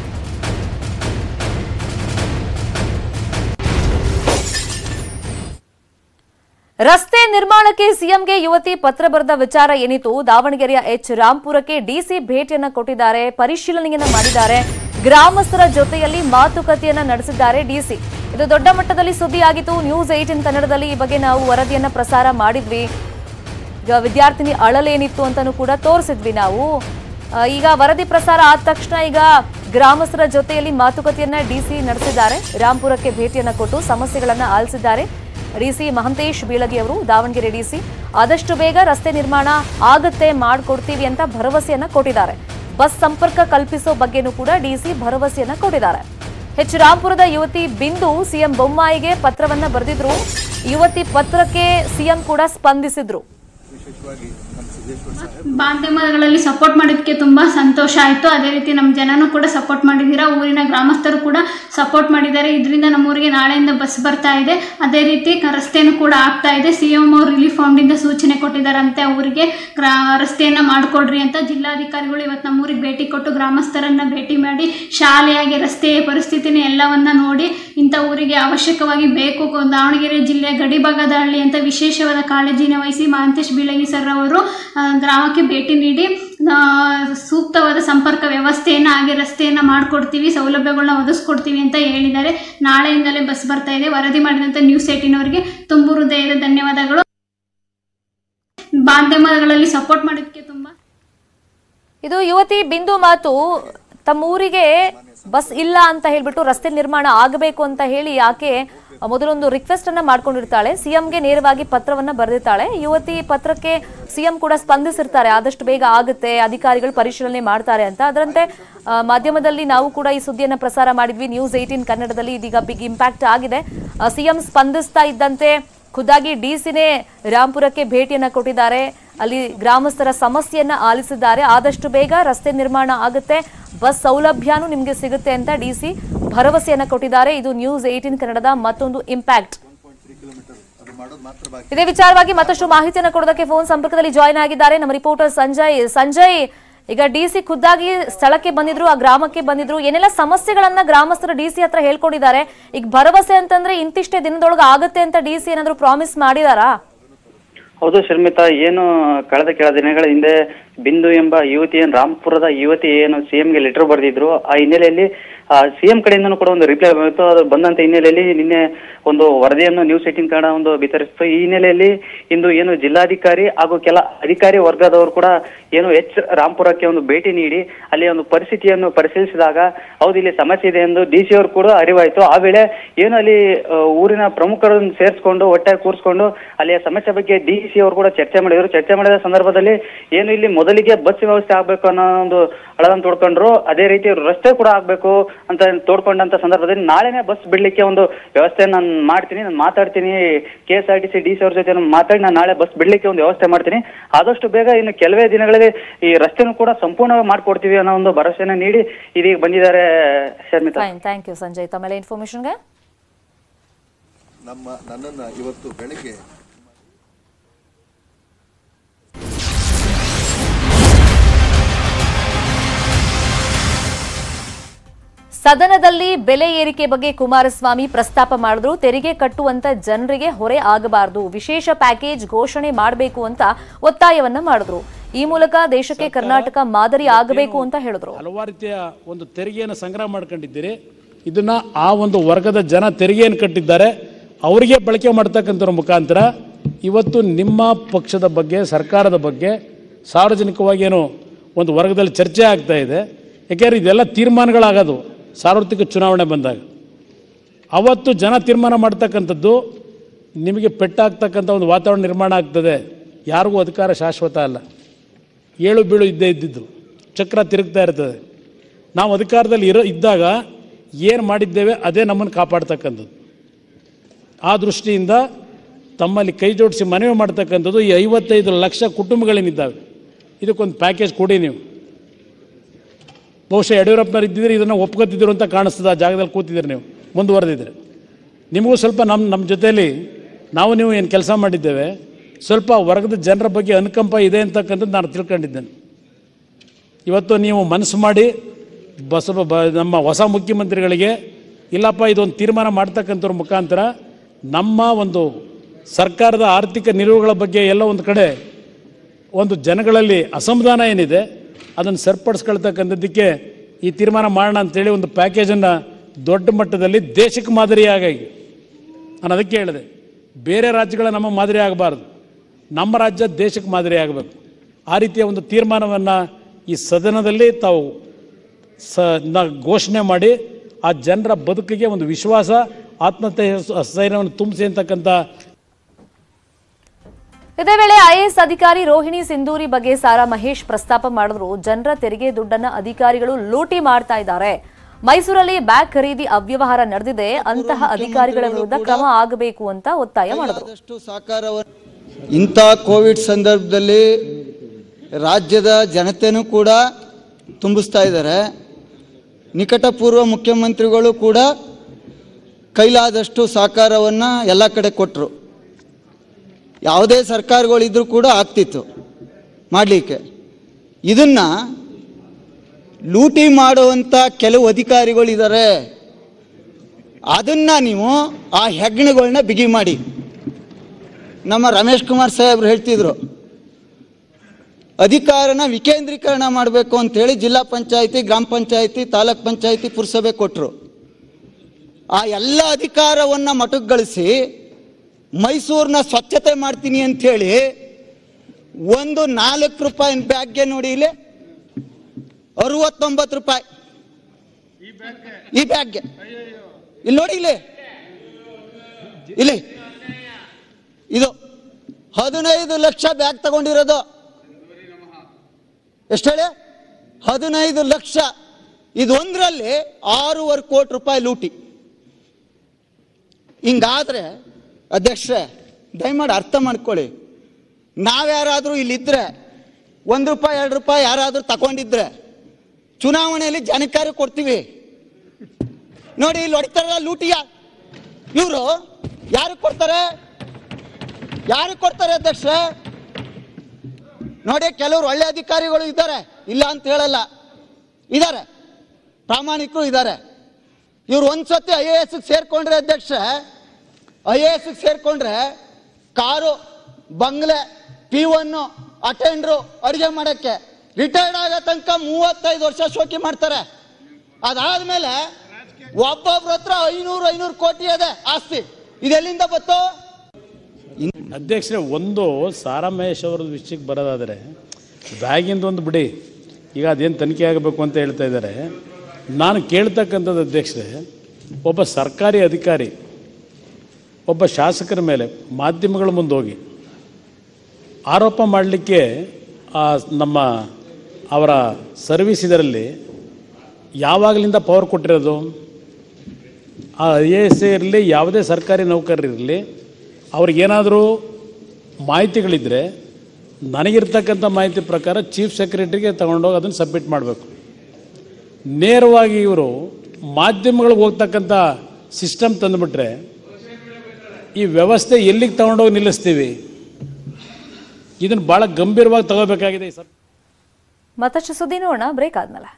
ರಸ್ತೆ ನಿರ್ಮಾಣಕ್ಕೆ ಸಿಎಂಗೆ ಯುವತಿ ಪತ್ರ ಬರೆದ ವಿಚಾರ ಏನಿತ್ತು ದಾವಣಗೆರೆಯ ಎಚ್ ರಾಂಪುರಕ್ಕೆ ಡಿಸಿ ಭೇಟಿಯನ್ನ ಕೊಟ್ಟಿದ್ದಾರೆ ಪರಿಶೀಲನೆಯನ್ನ ಮಾಡಿದ್ದಾರೆ ಗ್ರಾಮಸ್ಥರ ಜೊತೆಯಲ್ಲಿ ಮಾತುಕತೆಯನ್ನ ನಡೆಸಿದ್ದಾರೆ ಡಿಸಿ ಇದು ದೊಡ್ಡ ಮಟ್ಟದಲ್ಲಿ ಸುದ್ದಿಯಾಗಿತ್ತು ನ್ಯೂಸ್ ಏಟಿನ್ ಕನ್ನಡದಲ್ಲಿ ಈ ಬಗ್ಗೆ ನಾವು ವರದಿಯನ್ನ ಪ್ರಸಾರ ಮಾಡಿದ್ವಿ ಈಗ ವಿದ್ಯಾರ್ಥಿನಿ ಅಳಲೇನಿತ್ತು ಅಂತಾನೂ ಕೂಡ ತೋರಿಸಿದ್ವಿ ನಾವು ಆ, ಈಗ ವರದಿ ಪ್ರಸಾರ ಆದ ತಕ್ಷಣ ಈಗ ಗ್ರಾಮಸ್ಥರ ಜೊತೆಯಲ್ಲಿ ಮಾತುಕತೆಯನ್ನ ಡಿಸಿ ನಡೆಸಿದ್ದಾರೆ ರಾಂಪುರಕ್ಕೆ ಭೇಟಿಯನ್ನ ಕೊಟ್ಟು ಸಮಸ್ಯೆಗಳನ್ನ ಆಲಿಸಿದ್ದಾರೆ ಡಿಸಿ ಮಹಂತೇಶ್ ಬೀಳಗಿ ಅವರು ದಾವಣಗೆರೆ ಡಿಸಿ ಆದಷ್ಟು ಬೇಗ ರಸ್ತೆ ನಿರ್ಮಾಣ ಆಗತ್ತೆ ಮಾಡ್ಕೊಡ್ತೀವಿ ಅಂತ ಭರವಸೆಯನ್ನ ಕೊಟ್ಟಿದ್ದಾರೆ ಬಸ್ ಸಂಪರ್ಕ ಕಲ್ಪಿಸೋ ಬಗ್ಗೆನೂ ಕೂಡ ಡಿಸಿ ಭರವಸೆಯನ್ನ ಕೊಟ್ಟಿದ್ದಾರೆ ಎಚ್ ರಾಂಪುರದ ಯುವತಿ ಬಿಂದು ಸಿಎಂ ಬೊಮ್ಮಾಯಿಗೆ ಪತ್ರವನ್ನ ಬರೆದಿದ್ರು ಯುವತಿ ಪತ್ರಕ್ಕೆ ಸಿಎಂ ಕೂಡ ಸ್ಪಂದಿಸಿದ್ರು ಮಾಧ್ಯಮಗಳಲ್ಲಿ ಸಪೋರ್ಟ್ ಮಾಡಿದ್ದಕ್ಕೆ ತುಂಬ ಸಂತೋಷ ಆಯಿತು ಅದೇ ರೀತಿ ನಮ್ಮ ಜನನೂ ಕೂಡ ಸಪೋರ್ಟ್ ಮಾಡಿದ್ದೀರಾ ಊರಿನ ಗ್ರಾಮಸ್ಥರು ಕೂಡ ಸಪೋರ್ಟ್ ಮಾಡಿದ್ದಾರೆ ಇದರಿಂದ ನಮ್ಮೂರಿಗೆ ನಾಳೆಯಿಂದ ಬಸ್ ಬರ್ತಾ ಇದೆ ಅದೇ ರೀತಿ ಕ- ರಸ್ತೆನೂ ಕೂಡ ಆಗ್ತಾ ಇದೆ ಸಿ ಎಂ ಅವರು ರಿಲೀಫ್ ಫಂಡಿಂದ ಸೂಚನೆ ಕೊಟ್ಟಿದ್ದಾರಂತೆ ಅವರಿಗೆ ಗ್ರಾ ರಸ್ತೆಯನ್ನು ಮಾಡಿಕೊಡ್ರಿ ಅಂತ ಜಿಲ್ಲಾಧಿಕಾರಿಗಳು ಇವತ್ತು ನಮ್ಮೂರಿಗೆ ಭೇಟಿ ಕೊಟ್ಟು ಗ್ರಾಮಸ್ಥರನ್ನ ಭೇಟಿ ಮಾಡಿ ಶಾಲೆಯಾಗಿ ರಸ್ತೆಯ ಪರಿಸ್ಥಿತಿನ ಎಲ್ಲವನ್ನ ನೋಡಿ ಇಂಥ ಊರಿಗೆ ಅವಶ್ಯಕವಾಗಿ ಬೇಕು ಕೊ- ದಾವಣಗೆರೆ ಜಿಲ್ಲೆಯ ಗಡಿಭಾಗದ ಹಳ್ಳಿ ಅಂತ ವಿಶೇಷವಾದ ಕಾಳಜಿನ ವಹಿಸಿ ಮಹಾಂತೇಶ್ ಬೀಳಗಿ ಸರ್ ಅವರು ಆ, ಗ್ರಾಮಕ್ಕೆ ಭೇಟಿ ನೀಡಿ ಆ, ಸೂಕ್ತವಾದ ಸಂಪರ್ಕ ವ್ಯವಸ್ಥೆಯನ್ನು ಹಾಗೆ ರಸ್ತೆಯನ್ನು ಮಾಡಿಕೊಡ್ತೀವಿ ಸೌಲಭ್ಯಗಳನ್ನ ಒದಗಿಸ್ಕೊಡ್ತೀವಿ ಅಂತ ಹೇಳಿದ್ದಾರೆ ನಾಳೆಯಿಂದಲೇ ಬಸ್ ಬರ್ತಾ ಇದೆ ವರದಿ ಮಾಡಿದಂಥ ನ್ಯೂಸ್ ಏಟಿನ್ ಅವರಿಗೆ ತುಂಬು ಹೃದಯದ ಧನ್ಯವಾದಗಳು ಮಾಧ್ಯಮಗಳಲ್ಲಿ ಸಪೋರ್ಟ್ ಮಾಡಿದ್ದಕ್ಕೆ ತುಂಬ ಇದು ಯುವತಿ ಬಿಂದು ಮಾತು ತಮ್ಮ ಊರಿಗೆ ಬಸ್ ಇಲ್ಲ ಅಂತ ಹೇಳ್ಬಿಟ್ಟು ರಸ್ತೆ ನಿರ್ಮಾಣ ಆಗಬೇಕು ಅಂತ ಹೇಳಿ ಆಕೆ ಮೊದಲೊಂದು ರಿಕ್ವೆಸ್ಟ್ ಅನ್ನ ಮಾಡ್ಕೊಂಡಿರ್ತಾಳೆ ಸಿಎಂಗೆ ನೇರವಾಗಿ ಪತ್ರವನ್ನ ಬರೆದಿರ್ತಾಳೆ ಯುವತಿ ಪತ್ರಕ್ಕೆ ಸಿಎಂ ಕೂಡ ಸ್ಪಂದಿಸಿರ್ತಾರೆ ಆದಷ್ಟು ಬೇಗ ಆಗುತ್ತೆ ಅಧಿಕಾರಿಗಳು ಪರಿಶೀಲನೆ ಮಾಡ್ತಾರೆ ಅಂತ ಅದರಂತೆ ಆ, ಮಾಧ್ಯಮದಲ್ಲಿ ನಾವು ಕೂಡ ಈ ಸುದ್ದಿಯನ್ನ ಪ್ರಸಾರ ಮಾಡಿದ್ವಿ ನ್ಯೂಸ್ ಏಟೀನ್ ಕನ್ನಡದಲ್ಲಿ ಇದೀಗ ಬಿಗ್ ಇಂಪ್ಯಾಕ್ಟ್ ಆಗಿದೆ ಸಿಎಂ ಸ್ಪಂದಿಸ್ತಾ ಇದ್ದಂತೆ ಖುದ್ದಾಗಿ ಡಿಸಿನೇ ರಾಂಪುರಕ್ಕೆ ಭೇಟಿಯನ್ನ ಕೊಟ್ಟಿದ್ದಾರೆ ಅಲ್ಲಿ ಗ್ರಾಮಸ್ಥರ ಸಮಸ್ಯೆಯನ್ನ ಆಲಿಸಿದ್ದಾರೆ ಆದಷ್ಟು ಬೇಗ ರಸ್ತೆ ನಿರ್ಮಾಣ ಆಗುತ್ತೆ ಬಸ್ ಸೌಲಭ್ಯನೂ ನಿಮಗೆ ಸಿಗುತ್ತೆ ಅಂತ ಡಿಸಿ ಭರವಸೆಯನ್ನ ಕೊಟ್ಟಿದ್ದಾರೆ ಇದು ನ್ಯೂಸ್ ಏಟೀನ್ ಕನ್ನಡದ ಮತ್ತೊಂದು ಇಂಪ್ಯಾಕ್ಟ್ ಇದೇ ವಿಚಾರವಾಗಿ ಮತ್ತಷ್ಟು ಮಾಹಿತಿಯನ್ನು ಕೊಡೋದಕ್ಕೆ ಫೋನ್ ಸಂಪರ್ಕದಲ್ಲಿ ಜಾಯಿನ್ ಆಗಿದ್ದಾರೆ ನಮ್ಮ ರಿಪೋರ್ಟರ್ ಸಂಜಯ್ ಸಂಜಯ್ ಈಗ ಡಿಸಿ ಖುದ್ದಾಗಿ ಸ್ಥಳಕ್ಕೆ ಬಂದಿದ್ರು ಆ ಗ್ರಾಮಕ್ಕೆ ಬಂದಿದ್ರು ಏನೆಲ್ಲ ಸಮಸ್ಯೆಗಳನ್ನ ಗ್ರಾಮಸ್ಥರು ಡಿಸಿ ಹತ್ರ ಹೇಳ್ಕೊಂಡಿದ್ದಾರೆ ಈಗ ಭರವಸೆ ಅಂತಂದ್ರೆ ಇಂತಿಷ್ಟೇ ದಿನದೊಳಗೆ ಆಗುತ್ತೆ ಅಂತ ಡಿಸಿ ಏನಾದ್ರು ಪ್ರಾಮಿಸ್ ಮಾಡಿದಾರಾ ಹೌದು ಶರ್ಮಿತಾ ಏನು ಕಳೆದ ಕೆಲ ದಿನಗಳ ಹಿಂದೆ ಬಿಂದು ಎಂಬ ಯುವತಿ ಏನು ರಾಂಪುರದ ಯುವತಿ ಏನು ಸಿಎಂಗೆ ಲೆಟರ್ ಬರೆದಿದ್ರು ಆ ಹಿನ್ನೆಲೆಯಲ್ಲಿ ಸಿಎಂ ಕಡೆಯಿಂದನೂ ಕೂಡ ಒಂದು ರಿಪ್ಲೈ ಬಂತು ಅದು ಬಂದಂತ ಹಿನ್ನೆಲೆಯಲ್ಲಿ ನಿನ್ನೆ ಒಂದು ವರದಿಯನ್ನು ನ್ಯೂಸ್ ಏಟಿನ್ ಕನ್ನಡ ಒಂದು ಬಿತ್ತರಿಸಿತು ಈ ಹಿನ್ನೆಲೆಯಲ್ಲಿ ಇಂದು ಏನು ಜಿಲ್ಲಾಧಿಕಾರಿ ಹಾಗೂ ಕೆಲ ಅಧಿಕಾರಿ ವರ್ಗದವರು ಕೂಡ ಏನು ಎಚ್ ರಾಂಪುರಕ್ಕೆ ಒಂದು ಭೇಟಿ ನೀಡಿ ಅಲ್ಲಿ ಒಂದು ಪರಿಸ್ಥಿತಿಯನ್ನು ಪರಿಶೀಲಿಸಿದಾಗ ಹೌದು ಇಲ್ಲಿ ಸಮಸ್ಯೆ ಇದೆ ಎಂದು ಡಿ ಸಿ ಅವರು ಕೂಡ ಅರಿವಾಯಿತು ಆ ವೇಳೆ ಏನು ಅಲ್ಲಿ ಆ, ಊರಿನ ಪ್ರಮುಖರನ್ನು ಸೇರಿಸ್ಕೊಂಡು ಒಟ್ಟಾಗಿ ಕೂರಿಸ್ಕೊಂಡು ಅಲ್ಲಿಯ ಸಮಸ್ಯೆ ಬಗ್ಗೆ ಡಿ ಸಿ ಅವರು ಕೂಡ ಚರ್ಚೆ ಮಾಡಿದರು ಚರ್ಚೆ ಮಾಡಿದ ಸಂದರ್ಭದಲ್ಲಿ ಏನು ಇಲ್ಲಿ ಮೊದಲಿಗೆ ಬಸ್ ವ್ಯವಸ್ಥೆ ಆಗ್ಬೇಕು ಅನ್ನೋ ಒಂದು ಹಳದನ್ನು ತೋಡ್ಕೊಂಡ್ರು ಅದೇ ರೀತಿ ರಸ್ತೆ ಕೂಡ ಆಗ್ಬೇಕು ಅಂತ ತೋಡ್ಕೊಂಡಂತ ಸಂದರ್ಭದಲ್ಲಿ ನಾಳೆನೇ ಬಸ್ ಬಿಡ್ಲಿಕ್ಕೆ ಒಂದು ವ್ಯವಸ್ಥೆ ನಾನು ಮಾಡ್ತೀನಿ ನಾನು ಮಾತಾಡ್ತೀನಿ K S R T C D C ಅವ್ರ ಜೊತೆ ನಾನು ಮಾತಾಡಿ ನಾನು ನಾಳೆ ಬಸ್ ಬಿಡ್ಲಿಕ್ಕೆ ಒಂದು ವ್ಯವಸ್ಥೆ ಮಾಡ್ತೀನಿ ಆದಷ್ಟು ಬೇಗ ಇನ್ನು ಕೆಲವೇ ದಿನಗಳಲ್ಲಿ ಈ ರಸ್ತೆನೂ ಕೂಡ ಸಂಪೂರ್ಣವಾಗಿ ಮಾಡ್ಕೊಡ್ತೀವಿ ಅನ್ನೋ ಒಂದು ಭರವಸೆನ ನೀಡಿ ಇದೀಗ ಬಂದಿದ್ದಾರೆ Sharmitha fine thank you Sanjay ತಮ್ಮೆಲ್ಲ ಇನ್ಫಾರ್ಮೇಶನ್ಗೆ ನಮ್ಮ ನನ್ನನ್ನು ಇವತ್ತು ಬೆಳಗ್ಗೆ ಸದನದಲ್ಲಿ ಬೆಲೆ ಏರಿಕೆ ಬಗ್ಗೆ ಕುಮಾರಸ್ವಾಮಿ ಪ್ರಸ್ತಾಪ ಮಾಡಿದ್ರು ತೆರಿಗೆ ಕಟ್ಟುವಂತ ಜನರಿಗೆ ಹೊರೆ ಆಗಬಾರದು ವಿಶೇಷ ಪ್ಯಾಕೇಜ್ ಘೋಷಣೆ ಮಾಡಬೇಕು ಅಂತ ಒತ್ತಾಯವನ್ನ ಮಾಡಿದ್ರು ಈ ಮೂಲಕ ದೇಶಕ್ಕೆ ಕರ್ನಾಟಕ ಮಾದರಿ ಆಗಬೇಕು ಅಂತ ಹೇಳಿದ್ರು ಹಲವಾರು ರೀತಿಯ ಒಂದು ತೆರಿಗೆಯನ್ನು ಸಂಗ್ರಹ ಮಾಡ್ಕೊಂಡಿದ್ದೀರಿ ಇದನ್ನ ಆ ಒಂದು ವರ್ಗದ ಜನ ತೆರಿಗೆಯನ್ನು ಕಟ್ಟಿದ್ದಾರೆ ಅವರಿಗೆ ಬಳಕೆ ಮಾಡ್ತಕ್ಕಂಥವ್ರ ಮುಖಾಂತರ ಇವತ್ತು ನಿಮ್ಮ ಪಕ್ಷದ ಬಗ್ಗೆ ಸರ್ಕಾರದ ಬಗ್ಗೆ ಸಾರ್ವಜನಿಕವಾಗಿ ಏನು ಒಂದು ವರ್ಗದಲ್ಲಿ ಚರ್ಚೆ ಆಗ್ತಾ ಇದೆ ಯಾಕೆಂದ್ರೆ ಇದೆಲ್ಲ ತೀರ್ಮಾನಗಳಾಗೋದು ಸಾರ್ವತ್ರಿಕ ಚುನಾವಣೆ ಬಂದಾಗ ಅವತ್ತು ಜನ ತೀರ್ಮಾನ ಮಾಡ್ತಕ್ಕಂಥದ್ದು ನಿಮಗೆ ಪೆಟ್ಟಾಗ್ತಕ್ಕಂಥ ಒಂದು ವಾತಾವರಣ ನಿರ್ಮಾಣ ಆಗ್ತದೆ ಯಾರಿಗೂ ಅಧಿಕಾರ ಶಾಶ್ವತ ಅಲ್ಲ ಏಳು ಬೀಳು ಇದ್ದೇ ಇದ್ದಿದ್ದು ಚಕ್ರ ತಿರುಗ್ತಾ ಇರ್ತದೆ ನಾವು ಅಧಿಕಾರದಲ್ಲಿ ಇರೋ ಇದ್ದಾಗ ಏನು ಮಾಡಿದ್ದೇವೆ ಅದೇ ನಮ್ಮನ್ನು ಕಾಪಾಡ್ತಕ್ಕಂಥದ್ದು ಆ ದೃಷ್ಟಿಯಿಂದ ತಮ್ಮಲ್ಲಿ ಕೈ ಜೋಡಿಸಿ ಮನವಿ ಮಾಡ್ತಕ್ಕಂಥದ್ದು ಈ ಐವತ್ತೈದು ಲಕ್ಷ ಕುಟುಂಬಗಳೇನಿದ್ದಾವೆ ಇದಕ್ಕೊಂದು ಪ್ಯಾಕೇಜ್ ಕೊಡಿ ನೀವು ಬಹುಶಃ ಯಡಿಯೂರಪ್ಪನವ್ರು ಇದ್ದಿದ್ರೆ ಇದನ್ನು ಒಪ್ಕೋತಿದ್ರು ಅಂತ ಕಾಣಿಸ್ತದೆ ಆ ಜಾಗದಲ್ಲಿ ಕೂತಿದ್ದೀರಿ ನೀವು ಮುಂದುವರೆದಿದ್ರೆ ನಿಮಗೂ ಸ್ವಲ್ಪ ನಮ್ಮ ನಮ್ಮ ಜೊತೆಯಲ್ಲಿ ನಾವು ನೀವು ಏನು ಕೆಲಸ ಮಾಡಿದ್ದೇವೆ ಸ್ವಲ್ಪ ವರ್ಗದ ಜನರ ಬಗ್ಗೆ ಅನುಕಂಪ ಇದೆ ಅಂತಕ್ಕಂಥದ್ದು ನಾನು ತಿಳ್ಕೊಂಡಿದ್ದೇನೆ ಇವತ್ತು ನೀವು ಮನಸ್ಸು ಮಾಡಿ ಬಸವ ಬ ನಮ್ಮ ಹೊಸ ಮುಖ್ಯಮಂತ್ರಿಗಳಿಗೆ ಇಲ್ಲಪ್ಪ ಇದೊಂದು ತೀರ್ಮಾನ ಮಾಡ್ತಕ್ಕಂಥವ್ರ ಮುಖಾಂತರ ನಮ್ಮ ಒಂದು ಸರ್ಕಾರದ ಆರ್ಥಿಕ ನಿಲುವುಗಳ ಬಗ್ಗೆ ಎಲ್ಲ ಒಂದು ಕಡೆ ಒಂದು ಜನಗಳಲ್ಲಿ ಅಸಮಾಧಾನ ಏನಿದೆ ಅದನ್ನು ಸರಿಪಡಿಸ್ಕೊಳ್ತಕ್ಕಂಥದ್ದಕ್ಕೆ ಈ ತೀರ್ಮಾನ ಮಾಡೋಣ ಅಂತೇಳಿ ಒಂದು ಪ್ಯಾಕೇಜನ್ನು ದೊಡ್ಡ ಮಟ್ಟದಲ್ಲಿ ದೇಶಕ್ಕೆ ಮಾದರಿಯಾಗಿ ನಾನು ಅದಕ್ಕೆ ಹೇಳಿದೆ ಬೇರೆ ರಾಜ್ಯಗಳ ನಮ್ಮ ಮಾದರಿ ಆಗಬಾರ್ದು ನಮ್ಮ ರಾಜ್ಯ ದೇಶಕ್ಕೆ ಮಾದರಿ ಆಗಬೇಕು ಆ ರೀತಿಯ ಒಂದು ತೀರ್ಮಾನವನ್ನು ಈ ಸದನದಲ್ಲಿ ತಾವು ಸ ನ ಘೋಷಣೆ ಮಾಡಿ ಆ ಜನರ ಬದುಕಿಗೆ ಒಂದು ವಿಶ್ವಾಸ ಆತ್ಮಸ್ಥೈರ್ಯವನ್ನು ತುಂಬಿಸಿ ಅಂತಕ್ಕಂಥ ಇದೇ ವೇಳೆ ಐಎಎಸ್ ಅಧಿಕಾರಿ ರೋಹಿಣಿ ಸಿಂಧೂರಿ ಬಗ್ಗೆ ಸಾರಾ ಮಹೇಶ್ ಪ್ರಸ್ತಾಪ ಮಾಡಿದ್ರು ಜನರ ತೆರಿಗೆ ದುಡ್ಡನ್ನ ಅಧಿಕಾರಿಗಳು ಲೂಟಿ ಮಾಡ್ತಾ ಇದ್ದಾರೆ ಮೈಸೂರಲ್ಲಿ ಬ್ಯಾಗ್ ಖರೀದಿ ಅವ್ಯವಹಾರ ನಡೆದಿದೆ ಅಂತಹ ಅಧಿಕಾರಿಗಳ ವಿರುದ್ಧ ಕ್ರಮ ಆಗಬೇಕು ಅಂತ ಒತ್ತಾಯ ಮಾಡಿದ್ರು ಆದಷ್ಟು ಸಹಕಾರವನ್ನು ಇಂಥ ಕೋವಿಡ್ ಸಂದರ್ಭದಲ್ಲಿ ರಾಜ್ಯದ ಜನತೆನೂ ಕೂಡ ತುಂಬಿಸ್ತಾ ಇದ್ದಾರೆ ನಿಕಟಪೂರ್ವ ಮುಖ್ಯಮಂತ್ರಿಗಳು ಕೂಡ ಕೈಲಾದಷ್ಟು ಸಹಕಾರವನ್ನು ಎಲ್ಲ ಕಡೆ ಕೊಟ್ಟರು ಯಾವುದೇ ಸರ್ಕಾರಗಳಿದ್ರೂ ಕೂಡ ಆಗ್ತಿತ್ತು ಮಾಡಲಿಕ್ಕೆ ಇದನ್ನು ಲೂಟಿ ಮಾಡುವಂಥ ಕೆಲವು ಅಧಿಕಾರಿಗಳಿದ್ದಾರೆ ಅದನ್ನು ನೀವು ಆ ಹೆಗ್ಣಗಳನ್ನ ಬಿಗಿ ಮಾಡಿ ನಮ್ಮ ರಮೇಶ್ ಕುಮಾರ್ ಸಾಹೇಬ್ರು ಹೇಳ್ತಿದ್ರು ಅಧಿಕಾರನ ವಿಕೇಂದ್ರೀಕರಣ ಮಾಡಬೇಕು ಅಂತೇಳಿ ಜಿಲ್ಲಾ ಪಂಚಾಯತಿ ಗ್ರಾಮ ಪಂಚಾಯತಿ ತಾಲೂಕ್ ಪಂಚಾಯತಿ ಪುರಸಭೆ ಕೊಟ್ಟರು ಆ ಎಲ್ಲ ಅಧಿಕಾರವನ್ನು ಮಟುಕುಗೊಳಿಸಿ ಮೈಸೂರನ್ನ ಸ್ವಚ್ಛತೆ ಮಾಡ್ತೀನಿ ಅಂಥೇಳಿ ಒಂದು ನಾಲ್ಕು ರೂಪಾಯಿ ಬ್ಯಾಗ್ಗೆ ನೋಡಿ ಇಲ್ಲಿ ಅರವತ್ತೊಂಬತ್ತು ರೂಪಾಯಿ ಈ ಬ್ಯಾಗ್ಗೆ ಇಲ್ಲಿ ನೋಡಿ ಇಲ್ಲಿ ಇಲ್ಲಿ ಇದು ಹದಿನೈದು ಲಕ್ಷ ಬ್ಯಾಗ್ ತಗೊಂಡಿರೋದು ಎಷ್ಟು ಹೇಳಿ ಹದಿನೈದು ಲಕ್ಷ ಇದು ಒಂದರಲ್ಲಿ ಆರೂವರೆ ಕೋಟಿ ರೂಪಾಯಿ ಲೂಟಿ ಹಿಂಗಾದ್ರೆ ಅಧ್ಯಕ್ಷರೇ ದಯಮಾಡಿ ಅರ್ಥ ಮಾಡ್ಕೊಳ್ಳಿ ನಾವ್ಯಾರಾದರೂ ಇಲ್ಲಿದ್ರೆ ಒಂದು ರೂಪಾಯಿ ಎರಡು ರೂಪಾಯಿ ಯಾರಾದರೂ ತಗೊಂಡಿದ್ರೆ ಚುನಾವಣೆಯಲ್ಲಿ ಜನಕಾರಿ ಕೊಡ್ತೀವಿ ನೋಡಿ ಇಲ್ಲಿ ಹೊಡಿತಾರಲ್ಲ ಲೂಟಿಯ ಇವರು ಯಾರಿಗೆ ಕೊಡ್ತಾರೆ ಯಾರಿಗೆ ಕೊಡ್ತಾರೆ ಅಧ್ಯಕ್ಷರೇ ನೋಡಿ ಕೆಲವರು ಒಳ್ಳೆ ಅಧಿಕಾರಿಗಳು ಇದ್ದಾರೆ ಇಲ್ಲ ಅಂತ ಹೇಳಲ್ಲ ಇದ್ದಾರೆ ಪ್ರಾಮಾಣಿಕರು ಇದ್ದಾರೆ ಇವ್ರು ಒಂದ್ಸತಿ ಐ ಎ ಎಸ್ ಸೇರ್ಕೊಂಡ್ರೆ ಅಧ್ಯಕ್ಷ ಐ ಎ ಎಸ್ ಸೇರ್ಕೊಂಡ್ರೆ ಕಾರು ಬಂಗ್ಲೆ ಪಿ ಒನ್ನು ಅಟೆಂಡ್ರು ಅಡುಗೆ ಮಾಡೋಕ್ಕೆ ರಿಟೈರ್ಡ್ ಆಗೋ ತನಕ ಮೂವತ್ತೈದು ವರ್ಷ ಶೋಕಿ ಮಾಡ್ತಾರೆ ಅದಾದ್ಮೇಲೆ ಒಬ್ಬೊಬ್ರ ಹತ್ರ ಐನೂರು ಐನೂರು ಕೋಟಿ ಇದೆ ಆಸ್ತಿ ಇದೆಲ್ಲಿಂದ ಬತ್ತು ಅಧ್ಯಕ್ಷರೇ ಒಂದು ಸಾರಾ ಮಹೇಶ್ ಅವ್ರ ವಿಷಯಕ್ಕೆ ಬರೋದಾದರೆ ಬ್ಯಾಗಿಂದ ಒಂದು ಬಿಡಿ ಈಗ ಅದೇನು ತನಿಖೆ ಆಗಬೇಕು ಅಂತ ಹೇಳ್ತಾ ಇದ್ದಾರೆ ನಾನು ಕೇಳ್ತಕ್ಕಂಥದ್ದು ಅಧ್ಯಕ್ಷರೇ ಒಬ್ಬ ಸರ್ಕಾರಿ ಅಧಿಕಾರಿ ಒಬ್ಬ ಶಾಸಕರ ಮೇಲೆ ಮಾಧ್ಯಮಗಳ ಮುಂದೆ ಹೋಗಿ ಆರೋಪ ಮಾಡಲಿಕ್ಕೆ ನಮ್ಮ ಅವರ ಸರ್ವಿಸ್ ಇದರಲ್ಲಿ ಯಾವಾಗಲಿಂದ ಪವರ್ ಕೊಟ್ಟಿರೋದು ಆ ಐ ಎ ಎಸ್ ಇರಲಿ ಯಾವುದೇ ಸರ್ಕಾರಿ ನೌಕರರಿರಲಿ ಅವ್ರಿಗೇನಾದರೂ ಮಾಹಿತಿಗಳಿದ್ದರೆ ನನಗಿರ್ತಕ್ಕಂಥ ಮಾಹಿತಿ ಪ್ರಕಾರ ಚೀಫ್ ಸೆಕ್ರೆಟರಿಗೆ ತಗೊಂಡೋಗಿ ಅದನ್ನು ಸಬ್ಮಿಟ್ ಮಾಡಬೇಕು ನೇರವಾಗಿ ಇವರು ಮಾಧ್ಯಮಗಳಿಗೆ ಹೋಗ್ತಕ್ಕಂಥ ಸಿಸ್ಟಮ್ ತಂದುಬಿಟ್ರೆ ಈ ವ್ಯವಸ್ಥೆ ಎಲ್ಲಿಗೆ ತಗೊಂಡೋಗಿ ನಿಲ್ಲಿಸ್ತೀವಿ ಇದನ್ನು ಭಾಳ ಗಂಭೀರವಾಗಿ ತಗೋಬೇಕಾಗಿದೆ ಈ ಸರ್ ಮತ್ತಷ್ಟು ಸುದ್ದಿ ನೋಡೋಣ ಬ್ರೇಕ್ ಆದ್ಮೇಲೆ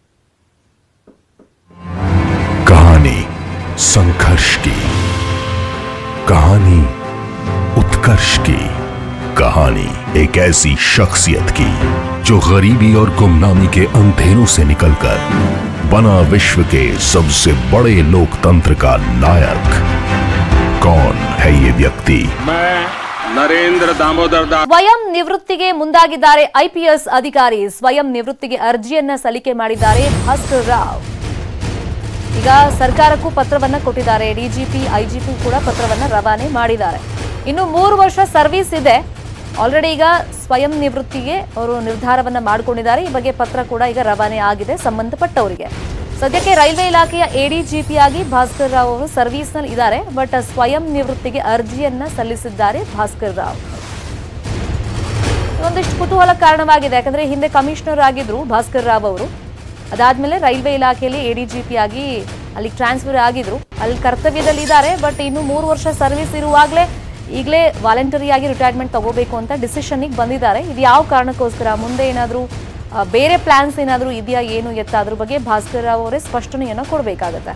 कहानी संघर्ष की कहानी उत्कर्ष की कहानी एक ऐसी शख्सियत की जो गरीबी और गुमनामी के अंधेरों से निकलकर बना विश्व के सबसे बड़े लोकतंत्र का नायक कौन है ये व्यक्ति नरेंद्र दामोदर दास ಸ್ವಯಂ ನಿವೃತ್ತಿಗೆ ಮುಂದಾಗಿದ್ದಾರೆ ಐಪಿಎಸ್ ಅಧಿಕಾರಿ ಸ್ವಯಂ ನಿವೃತ್ತಿಗೆ ಅರ್ಜಿಯನ್ನ ಸಲ್ಲಿಕೆ ಮಾಡಿದ್ದಾರೆ ಭಾಸ್ಕರ್ ರಾವ್ ಈಗ ಸರ್ಕಾರಕ್ಕೂ ಪತ್ರವನ್ನ ಕೊಟ್ಟಿದ್ದಾರೆ ಡಿಜಿಪಿ ಐಜಿಪಿ ಕೂಡ ಪತ್ರವನ್ನ ರವಾನೆ ಮಾಡಿದ್ದಾರೆ ಇನ್ನು ಮೂರು ವರ್ಷ ಸರ್ವಿಸ್ ಇದೆ ಆಲ್ರೆಡಿ ಈಗ ಸ್ವಯಂ ನಿವೃತ್ತಿಗೆ ಅವರು ನಿರ್ಧಾರವನ್ನ ಮಾಡಿಕೊಂಡಿದ್ದಾರೆ ಈ ಬಗ್ಗೆ ಪತ್ರ ಕೂಡ ಈಗ ರವಾನೆ ಆಗಿದೆ ಸಂಬಂಧಪಟ್ಟವರಿಗೆ ಸದ್ಯಕ್ಕೆ ರೈಲ್ವೆ ಇಲಾಖೆಯ ಎಡಿಜಿಪಿ ಆಗಿ ಭಾಸ್ಕರ್ ರಾವ್ ಅವರು ಸರ್ವಿಸ್ನಲ್ಲಿ ಇದ್ದಾರೆ ಬಟ್ ಸ್ವಯಂ ನಿವೃತ್ತಿಗೆ ಅರ್ಜಿಯನ್ನ ಸಲ್ಲಿಸಿದ್ದಾರೆ ಭಾಸ್ಕರ್ ರಾವ್ ಒಂದಿಷ್ಟು ಕುತೂಹಲ ಕಾರಣವಾಗಿದೆ ಯಾಕಂದ್ರೆ ಹಿಂದೆ ಕಮಿಷನರ್ ಆಗಿದ್ರು ಭಾಸ್ಕರ್ ರಾವ್ ಅವರು ಅದಾದ್ಮೇಲೆ ರೈಲ್ವೆ ಇಲಾಖೆಯಲ್ಲಿ ಎಡಿಜಿಪಿ ಆಗಿ ಅಲ್ಲಿ ಟ್ರಾನ್ಸ್ಫರ್ ಆಗಿದ್ರು ಅಲ್ಲಿ ಕರ್ತವ್ಯದಲ್ಲಿ ಇದ್ದಾರೆ ಬಟ್ ಇನ್ನು ಮೂರು ವರ್ಷ ಸರ್ವಿಸ್ ಇರುವಾಗಲೇ ಈಗಲೇ ವಾಲಂಟರಿ ಆಗಿ ರಿಟೈರ್ಮೆಂಟ್ ತಗೋಬೇಕು ಅಂತ ಡಿಸಿಷನ್ಗೆ ಬಂದಿದ್ದಾರೆ ಇದು ಯಾವ ಕಾರಣಕ್ಕೋಸ್ಕರ ಮುಂದೆ ಏನಾದರೂ ಬೇರೆ ಪ್ಲಾನ್ಸ್ ಏನಾದರೂ ಇದೆಯಾ ಏನು ಎತ್ತ ಅದ್ರ ಬಗ್ಗೆ ಭಾಸ್ಕರ್ ರಾವ್ ಅವರೇ ಸ್ಪಷ್ಟನೆಯನ್ನು ಕೊಡಬೇಕಾಗತ್ತೆ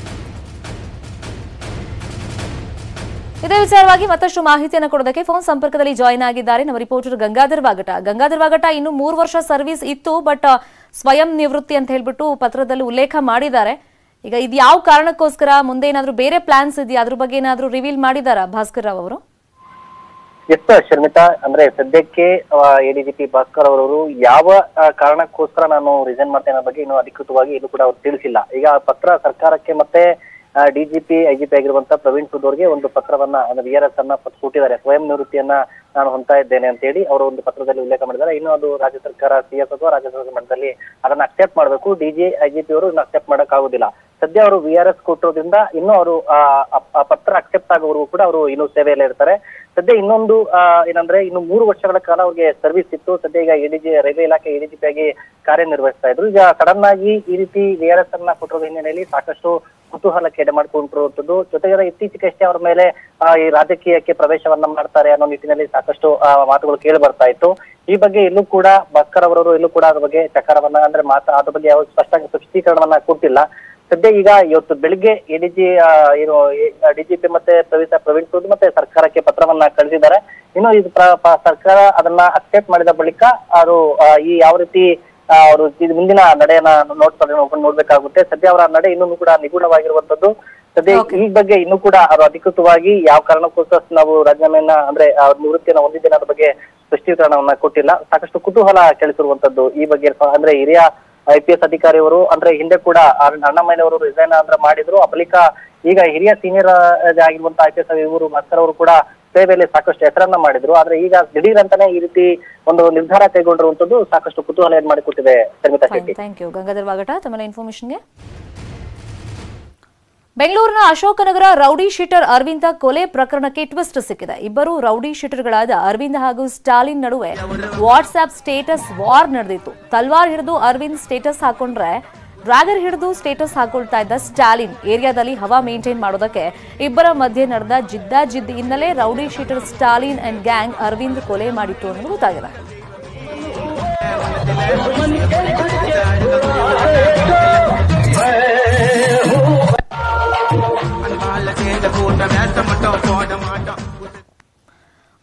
ಇದೇ ವಿಚಾರವಾಗಿ ಮತ್ತಷ್ಟು ಮಾಹಿತಿಯನ್ನು ಕೊಡೋದಕ್ಕೆ ಫೋನ್ ಸಂಪರ್ಕದಲ್ಲಿ ಜಾಯಿನ್ ಆಗಿದ್ದಾರೆ ನಮ್ಮ ರಿಪೋರ್ಟರ್ ಗಂಗಾಧರ್ ವಾಗಟ ಗಂಗಾಧರ್ ವಾಗಟ ಇನ್ನು ಮೂರು ವರ್ಷ ಸರ್ವಿಸ್ ಇತ್ತು ಬಟ್ ಸ್ವಯಂ ನಿವೃತ್ತಿ ಅಂತ ಹೇಳ್ಬಿಟ್ಟು ಪತ್ರದಲ್ಲಿ ಉಲ್ಲೇಖ ಮಾಡಿದ್ದಾರೆ ಈಗ ಇದು ಯಾವ ಕಾರಣಕ್ಕೋಸ್ಕರ ಮುಂದೆ ಏನಾದರೂ ಬೇರೆ ಪ್ಲಾನ್ಸ್ ಇದೆಯಾ ಅದ್ರ ಬಗ್ಗೆ ಏನಾದರೂ ರಿವೀಲ್ ಮಾಡಿದಾರಾ ಭಾಸ್ಕರ್ ರಾವ್ ಅವರು ಎಸ್ ಶರ್ಮಿತಾ ಅಂದ್ರೆ ಸದ್ಯಕ್ಕೆ ಎಡಿಜಿಪಿ ಭಾಸ್ಕರ್ ಅವರವರು ಯಾವ ಆ, ಕಾರಣಕ್ಕೋಸ್ಕರ ನಾನು ರಿಸೈನ್ ಮಾಡ್ತೇನೆ ಅನ್ನೋ ಬಗ್ಗೆ ಇನ್ನೂ ಅಧಿಕೃತವಾಗಿ ಇದು ಕೂಡ ಅವ್ರು ತಿಳಿಸಿಲ್ಲ ಈಗ ಆ ಪತ್ರ ಸರ್ಕಾರಕ್ಕೆ ಮತ್ತೆ ಡಿಜಿಪಿ ಐಜಿಪಿ ಆಗಿರುವಂತ ಪ್ರವೀಣ್ ಸೂದ್ ಅವರಿಗೆ ಒಂದು ಪತ್ರವನ್ನ ಅಂದ್ರೆ ವಿ ಆರ್ ಎಸ್ ಅನ್ನ ಪತ್ರ ಕೊಟ್ಟಿದ್ದಾರೆ ಸ್ವಯಂ ನಿವೃತ್ತಿಯನ್ನ ನಾನು ಹೊಂದ್ತಾ ಇದ್ದೇನೆ ಅಂತ ಹೇಳಿ ಅವರು ಒಂದು ಪತ್ರದಲ್ಲಿ ಉಲ್ಲೇಖ ಮಾಡಿದ್ದಾರೆ ಇನ್ನು ಅದು ರಾಜ್ಯ ಸರ್ಕಾರ ಸಿಎಸ್ ಅಥವಾ ರಾಜ್ಯ ಸರ್ಕಾರ ಮಟ್ಟದಲ್ಲಿ ಅದನ್ನ ಅಕ್ಸೆಪ್ಟ್ ಮಾಡಬೇಕು ಡಿಜಿ ಐಜಿಪಿ ಅವರು ಇನ್ನು ಅಕ್ಸೆಪ್ಟ್ ಮಾಡಕ್ ಆಗುದಿಲ್ಲ ಸದ್ಯ ಅವರು ವಿ ಆರ್ ಎಸ್ ಕೊಟ್ಟಿರೋದ್ರಿಂದ ಇನ್ನೂ ಅವರು ಆ ಆ- ಆ ಪತ್ರ ಅಕ್ಸೆಪ್ಟ್ ಆಗೋವರೆಗೂ ಕೂಡ ಅವರು ಇನ್ನೂ ಸೇವೆಯಲ್ಲೇ ಇರ್ತಾರೆ ಸದ್ಯ ಇನ್ನೊಂದು ಆ, ಏನಂದ್ರೆ ಇನ್ನು ಮೂರು ವರ್ಷಗಳ ಕಾಲ ಅವ್ರಿಗೆ ಸರ್ವಿಸ್ ಇತ್ತು ಸದ್ಯ ಈಗ ಎಡಿಜಿ ರೈಲ್ವೆ ಇಲಾಖೆ ಎಡಿಜಿಪಿ ಆಗಿ ಕಾರ್ಯನಿರ್ವಹಿಸ್ತಾ ಇದ್ರು ಈಗ ಸಡನ್ ಆಗಿ ಈ ರೀತಿ ವಿ ಆರ್ ಎಸ್ ಅನ್ನ ಕೊಟ್ಟಿರೋ ಹಿನ್ನೆಲೆಯಲ್ಲಿ ಸಾಕಷ್ಟು ಕುತೂಹಲಕ್ಕೆ ಎಡೆ ಮಾಡ್ಕೊಂಡಿರುವಂತದ್ದು ಜೊತೆಗೆ ಇತ್ತೀಚೆಗಷ್ಟೇ ಅವರ ಮೇಲೆ ಆ, ಈ ರಾಜಕೀಯಕ್ಕೆ ಪ್ರವೇಶವನ್ನ ಮಾಡ್ತಾರೆ ಅನ್ನೋ ನಿಟ್ಟಿನಲ್ಲಿ ಸಾಕಷ್ಟು ಆ, ಮಾತುಗಳು ಕೇಳಿ ಬರ್ತಾ ಇತ್ತು ಈ ಬಗ್ಗೆ ಇಲ್ಲೂ ಕೂಡ ಭಾಸ್ಕರ್ ಅವರವರು ಇಲ್ಲೂ ಕೂಡ ಅದ್ರ ಬಗ್ಗೆ ಚಕಾರವನ್ನ ಅಂದ್ರೆ ಮಾತಾ ಅದ್ರ ಬಗ್ಗೆ ಯಾವ ಸ್ಪಷ್ಟ ಸ್ಪಷ್ಟೀಕರಣವನ್ನ ಕೊಟ್ಟಿಲ್ಲ ಸದ್ಯ ಈಗ ಇವತ್ತು ಬೆಳಿಗ್ಗೆ ಎಡಿಜಿ ಏನು ಡಿಜಿಪಿ ಮತ್ತೆ ಪ್ರವೀಣ್ ಪ್ರವೀಣ್ ಸೂದ್ ಮತ್ತೆ ಸರ್ಕಾರಕ್ಕೆ ಪತ್ರವನ್ನ ಕಳಿಸಿದ್ದಾರೆ ಇನ್ನು ಇದು ಪ್ರ- ಪ- ಸರ್ಕಾರ ಅದನ್ನ ಅಕ್ಸೆಪ್ಟ್ ಮಾಡಿದ ಬಳಿಕ ಅದು ಆ, ಈ ಯಾವ ರೀತಿ ಆ, ಅವರು ಇದು ಮುಂದಿನ ನಡೆಯನ್ನ ನೋಡ್ತಾರೆ ನೋಡ್ಕೊಂಡು ನೋಡ್ಬೇಕಾಗುತ್ತೆ ಸದ್ಯ ಅವರ ನಡೆ ಇನ್ನೂ ಕೂಡ ನಿಗೂಢವಾಗಿರುವಂತದ್ದು ಸದ್ಯ ಈ ಬಗ್ಗೆ ಇನ್ನೂ ಕೂಡ ಅವರು ಅಧಿಕೃತವಾಗಿ ಯಾವ ಕಾರಣಕ್ಕೋಸ್ಕರ ನಾವು ರಾಜೀನಾಮೆಯನ್ನ ಅಂದ್ರೆ ಅವ್ರ ನಿವೃತ್ತಿಯನ್ನ ಹೊಂದಿದ್ದೇನೆ ಅದ್ರ ಬಗ್ಗೆ ಸ್ಪಷ್ಟೀಕರಣವನ್ನ ಕೊಟ್ಟಿಲ್ಲ ಸಾಕಷ್ಟು ಕುತೂಹಲ ಕೆಳಿಸಿರುವಂತದ್ದು ಈ ಬಗ್ಗೆ ಸ- ಅಂದ್ರೆ ಹಿರಿಯ ಐ ಪಿ ಎಸ್ ಅಧಿಕಾರಿಯವರು ಅಂದ್ರೆ ಹಿಂದೆ ಕೂಡ ಅಣ್ಣಮ್ಮಯ್ಯನವರು ರಿಸೈನ್ ಅಂದ್ರೆ ಮಾಡಿದ್ರು ಆ ಬಳಿಕ ಈಗ ಹಿರಿಯ ಸೀನಿಯರ್ ಆಗಿರುವಂತ ಐ ಪಿ ಎಸ್ ಇವರು ಭಾಸ್ಕರ್ ಅವರು ಕೂಡ ಸೇವೆಯಲ್ಲಿ ಸಾಕಷ್ಟು ಹೆಸರನ್ನ ಮಾಡಿದ್ರು ಆದ್ರೆ ಈಗ ದಿಢೀರ್ ಅಂತಾನೆ ಈ ರೀತಿ ಒಂದು ನಿರ್ಧಾರ ಕೈಗೊಂಡಿರುವಂತದ್ದು ಸಾಕಷ್ಟು ಕುತೂಹಲ ಏನ್ ಮಾಡಿಕೊಟ್ಟಿದೆ ಶರ್ಮಿತಾ ಶೆಟ್ಟಿ ಥ್ಯಾಂಕ್ ಯು ಗಂಗಾಧರ್ ವಾಗಟ ತಮ್ಮ ಇನ್ಫಾರ್ಮೇಶನ್ಗೆ ಬೆಂಗಳೂರಿನ ಅಶೋಕನಗರ ರೌಡಿ ಶೀಟರ್ ಅರವಿಂದ ಕೊಲೆ ಪ್ರಕರಣಕ್ಕೆ ಟ್ವಿಸ್ಟ್ ಸಿಕ್ಕಿದೆ ಇಬ್ಬರು ರೌಡಿ ಶೀಟರ್ಗಳಾದ ಅರವಿಂದ್ ಹಾಗೂ ಸ್ಟಾಲಿನ್ ನಡುವೆ ವಾಟ್ಸ್ಆಪ್ ಸ್ಟೇಟಸ್ ವಾರ್ ನಡೆದಿತ್ತು ತಲ್ವಾರ್ ಹಿಡಿದು ಅರವಿಂದ್ ಸ್ಟೇಟಸ್ ಹಾಕೊಂಡ್ರೆ ಡ್ರ್ಯಾಗರ್ ಹಿಡಿದು ಸ್ಟೇಟಸ್ ಹಾಕೊಳ್ತಾ ಇದ್ದ ಸ್ಟಾಲಿನ್ ಏರಿಯಾದಲ್ಲಿ ಹವಾ ಮೇಂಟೈನ್ ಮಾಡೋದಕ್ಕೆ ಇಬ್ಬರ ಮಧ್ಯೆ ನಡೆದ ಜಿದ್ದಾಜಿದ್ದಿಯಿಂದಲೇ rowdy sheeter Stalin and gang Aravind ಕೊಲೆ ಮಾಡಿತ್ತು ಅನ್ನೋದು ಗೊತ್ತಾಗಿದೆ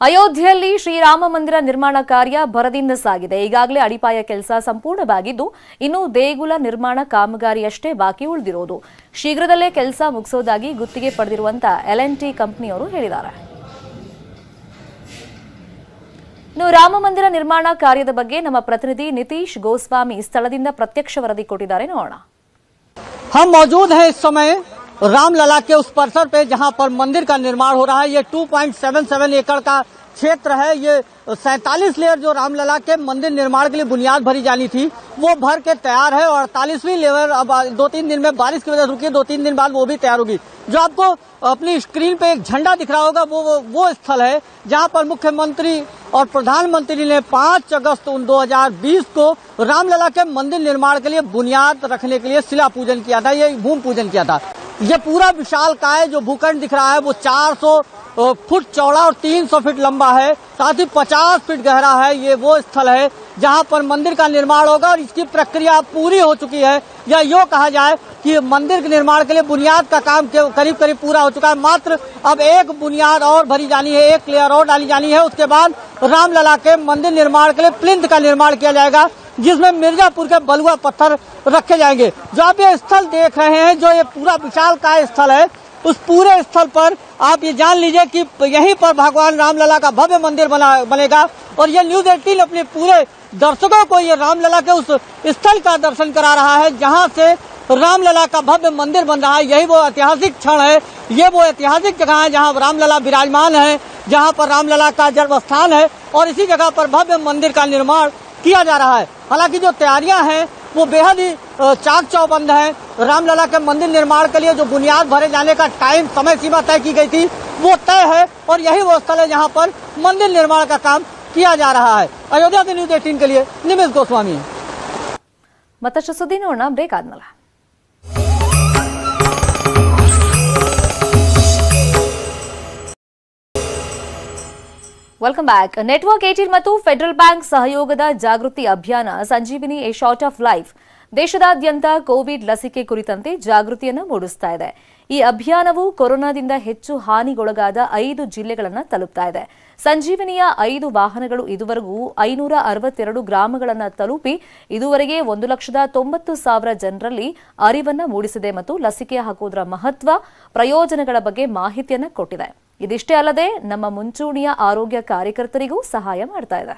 ಅಯೋಧ್ಯೆಯಲ್ಲಿ ಶ್ರೀರಾಮ ಮಂದಿರ ನಿರ್ಮಾಣ ಕಾರ್ಯ ಭರದಿಂದ ಸಾಗಿದೆ ಈಗಾಗಲೇ ಅಡಿಪಾಯ ಕೆಲಸ ಸಂಪೂರ್ಣವಾಗಿದ್ದು ಇನ್ನು ದೇಗುಲ ನಿರ್ಮಾಣ ಕಾಮಗಾರಿಯಷ್ಟೇ ಬಾಕಿ ಉಳಿದಿರೋದು ಶೀಘ್ರದಲ್ಲೇ ಕೆಲಸ ಮುಗಿಸೋದಾಗಿ ಗುತ್ತಿಗೆ ಪಡೆದಿರುವಂತ ಎಲ್ ಟಿ ಕಂಪನಿಯವರು ಹೇಳಿದ್ದಾರೆ ಇನ್ನು ರಾಮ ಮಂದಿರ ನಿರ್ಮಾಣ ಕಾರ್ಯದ ಬಗ್ಗೆ ನಮ್ಮ ಪ್ರತಿನಿಧಿ ನಿತೀಶ್ ಗೋಸ್ವಾಮಿ ಸ್ಥಳದಿಂದ ಪ್ರತ್ಯಕ್ಷ ವರದಿ ಕೊಟ್ಟಿದ್ದಾರೆ ನೋಡೋಣ हम मौजूद हैं इस समय रामलला के उस परिसर पे जहां पर मंदिर का निर्माण हो रहा है ये 2.77 एकड़ का क्षेत्र है ये सैतालीस लेयर जो रामलला के मंदिर निर्माण के लिए बुनियाद भरी जानी थी वो भर के तैयार है और अड़तालीसवीं लेयर अब दो तीन दिन में बारिश की वजह से रुकी है, दो तीन दिन बाद वो भी तैयार होगी जो आपको अपनी स्क्रीन पे एक झंडा दिख रहा होगा वो वो, वो स्थल है जहां पर मुख्यमंत्री और प्रधानमंत्री ने 5 अगस्त 2020 को रामलला के मंदिर निर्माण के लिए बुनियाद रखने के लिए शिला पूजन किया था ये भूमि पूजन किया था ये पूरा विशाल काय जो भूखंड दिख रहा है वो 400 अ, फुट चौड़ा और 300 फीट लंबा है साथ ही 50 फीट गहरा है ये वो स्थल है जहां पर मंदिर का निर्माण होगा और इसकी प्रक्रिया पूरी हो चुकी है या यो कहा जाए कि मंदिर के निर्माण के लिए बुनियाद का काम के- करीब करीब पूरा हो चुका है मात्र अब एक बुनियाद और भरी जानी है एक लेयर और डाली जानी है उसके बाद रामलला के मंदिर निर्माण के लिए प्लिंथ का निर्माण किया जाएगा जिसमें मिर्जापुर के बलुआ पत्थर रखे जाएंगे जो आप ये स्थल देख रहे हैं जो ये पूरा विशाल काय स्थल है उस पूरे स्थल पर आप ये जान लीजिए कि यहीं पर भगवान रामलला का भव्य मंदिर बना बनेगा और ये न्यूज एटीन अपने पूरे दर्शकों को ये रामलला के उस स्थल का दर्शन करा रहा है जहां से रामलला का भव्य मंदिर बन रहा है यही वो ऐतिहासिक क्षण है ये वो ऐतिहासिक जगह है जहां रामलला विराजमान है जहां पर रामलला का जन्म स्थान है और इसी जगह पर भव्य मंदिर का निर्माण किया जा रहा है हालांकि जो तैयारियां हैं वो बेहद ही अ, चाक चौबंद है रामलला के मंदिर निर्माण के लिए जो बुनियाद भरे जाने का टाइम समय सीमा तय की गई थी वो तय है और यही वो स्थल है जहाँ पर मंदिर निर्माण का काम किया जा रहा है अयोध्या से न्यूज एटीन के लिए निमिष गोस्वामी ಮತ್ತಷ್ಟು ಸುದ್ದಿ ನೋಡೋಣ ಬ್ರೇಕ್ ಆದ್ಮೇಲೆ ವೆಲ್ಕಮ್ ಬ್ಯಾಕ್ ನೆಟ್ವರ್ಕ್ ಏಟೀನ್ ಮತ್ತು ಫೆಡರಲ್ ಬ್ಯಾಂಕ್ ಸಹಯೋಗದ ಜಾಗೃತಿ ಅಭಿಯಾನ Sanjeevini a shot of life ದೇಶದಾದ್ಯಂತ ಕೋವಿಡ್ ಲಸಿಕೆ ಕುರಿತಂತೆ ಜಾಗೃತಿಯನ್ನು ಮೂಡಿಸ್ತಾ ಇದೆ ಈ ಅಭಿಯಾನವು ಕೊರೋನಾದಿಂದ ಹೆಚ್ಚು ಹಾನಿಗೊಳಗಾದ ಐದು ಜಿಲ್ಲೆಗಳನ್ನು ತಲುಪ್ತಾ ಇದೆ ಸಂಜೀವಿನಿಯ ಐದು ವಾಹನಗಳು ಇದುವರೆಗೂ ಐನೂರ ಅರವತ್ತೆರಡು ಗ್ರಾಮಗಳನ್ನು ತಲುಪಿ ಇದುವರೆಗೆ ಒಂದು ಲಕ್ಷದ ತೊಂಬತ್ತು ಸಾವಿರ ಜನರಲ್ಲಿ ಅರಿವನ್ನ ಮೂಡಿಸಿದೆ ಮತ್ತು ಲಸಿಕೆ ಹಾಕುವುದರ ಮಹತ್ವ ಪ್ರಯೋಜನಗಳ ಬಗ್ಗೆ ಮಾಹಿತಿಯನ್ನ ಕೊಟ್ಟಿದೆ ಇದಿಷ್ಟೇ ಅಲ್ಲದೆ ನಮ್ಮ ಮುಂಚೂಣಿಯ ಆರೋಗ್ಯ ಕಾರ್ಯಕರ್ತರಿಗೂ ಸಹಾಯ ಮಾಡ್ತಾ ಇದೆ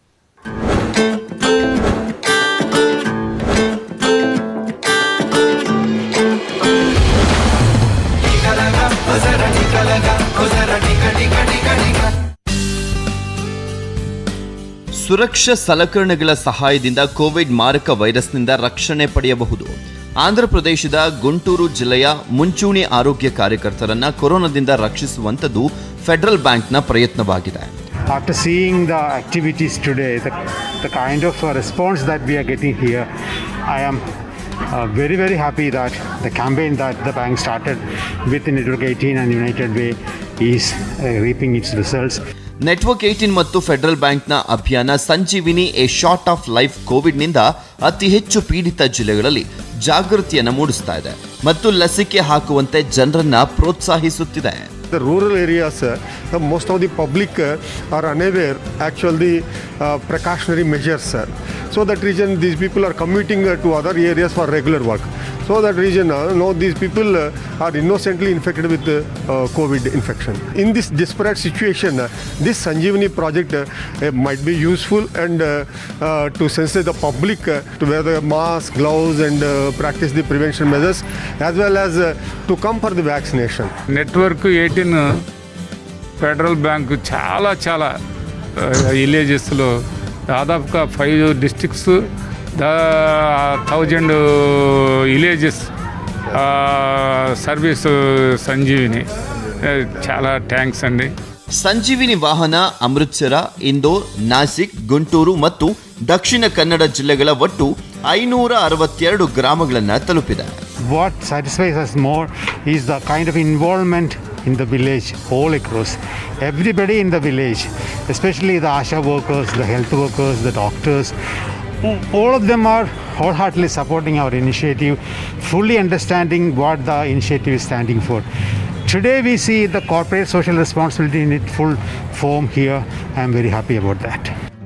ಸುರಕ್ಷಾ ಸಲಕರಣೆಗಳ ಸಹಾಯದಿಂದ ಕೋವಿಡ್ ಮಾರಕ ವೈರಸ್ನಿಂದ ರಕ್ಷಣೆ ಪಡೆಯಬಹುದು ಆಂಧ್ರಪ್ರದೇಶದ ಗುಂಟೂರು ಜಿಲ್ಲೆಯ ಮುಂಚೂಣಿ ಆರೋಗ್ಯ ಕಾರ್ಯಕರ್ತರನ್ನ ಕೊರೋನಾದಿಂದ ರಕ್ಷಿಸುವಂಥದ್ದು ಫೆಡರಲ್ ಬ್ಯಾಂಕ್ನ ಪ್ರಯತ್ನವಾಗಿದೆ After seeing the activities today, the, the kind of uh, response that we are getting here, I am uh, very, very happy that the campaign that the bank started with Network 18 and United Way is uh, reaping its results. Network eighteen ಮತ್ತು federal ಬ್ಯಾಂಕ್ನ ಅಭಿಯಾನ Sanjeevini a shot of life ಕೋವಿಡ್ನಿಂದ ಅತಿ ಹೆಚ್ಚು ಪೀಡಿತ ಜಿಲ್ಲೆಗಳಲ್ಲಿ ಜಾಗೃತಿಯನ್ನು ಮೂಡಿಸ್ತಾ ಇದೆ ಮತ್ತು ಲಸಿಕೆ ಹಾಕುವಂತೆ ಜನರನ್ನ ಪ್ರೋತ್ಸಾಹಿಸುತ್ತಿದೆ The rural areas, uh, most of the public uh, are unaware actually uh, precautionary measures. uh. So that reason these people are commuting uh, to other areas for regular work. So that reason uh, no, these people uh, are innocently infected with uh, uh, COVID infection. In this desperate situation, uh, this Sanjeevani project uh, uh, might be useful and uh, uh, to sensitize the public uh, to wear the mask, gloves and uh, practice the prevention measures as well as uh, to come for the vaccination. Network eighteen federal bank చాలా చాలా విలేజెస్లో దాదాపుగా five districts దా thousand villages service Sanjeevini చాలా thanks అండి ಸಂಜೀವಿನಿ ವಾಹನ ಅಮೃತ್ಸರ ಇಂದೋರ್ ನಾಸಿಕ್ ಗುಂಟೂರು ಮತ್ತು ದಕ್ಷಿಣ ಕನ್ನಡ ಜಿಲ್ಲೆಗಳ ಒಟ್ಟು ಐನೂರ ಅರವತ್ತೆರಡು ಗ್ರಾಮಗಳನ್ನು ತಲುಪಿದೆ What satisfies us more is the kind of involvement in the village all across. Everybody in the village, especially the ASHA workers, the health workers, the doctors, all of them are wholeheartedly supporting our initiative, fully understanding what the initiative is standing for. today we see the corporate social responsibility in its full form here. I am very happy about that.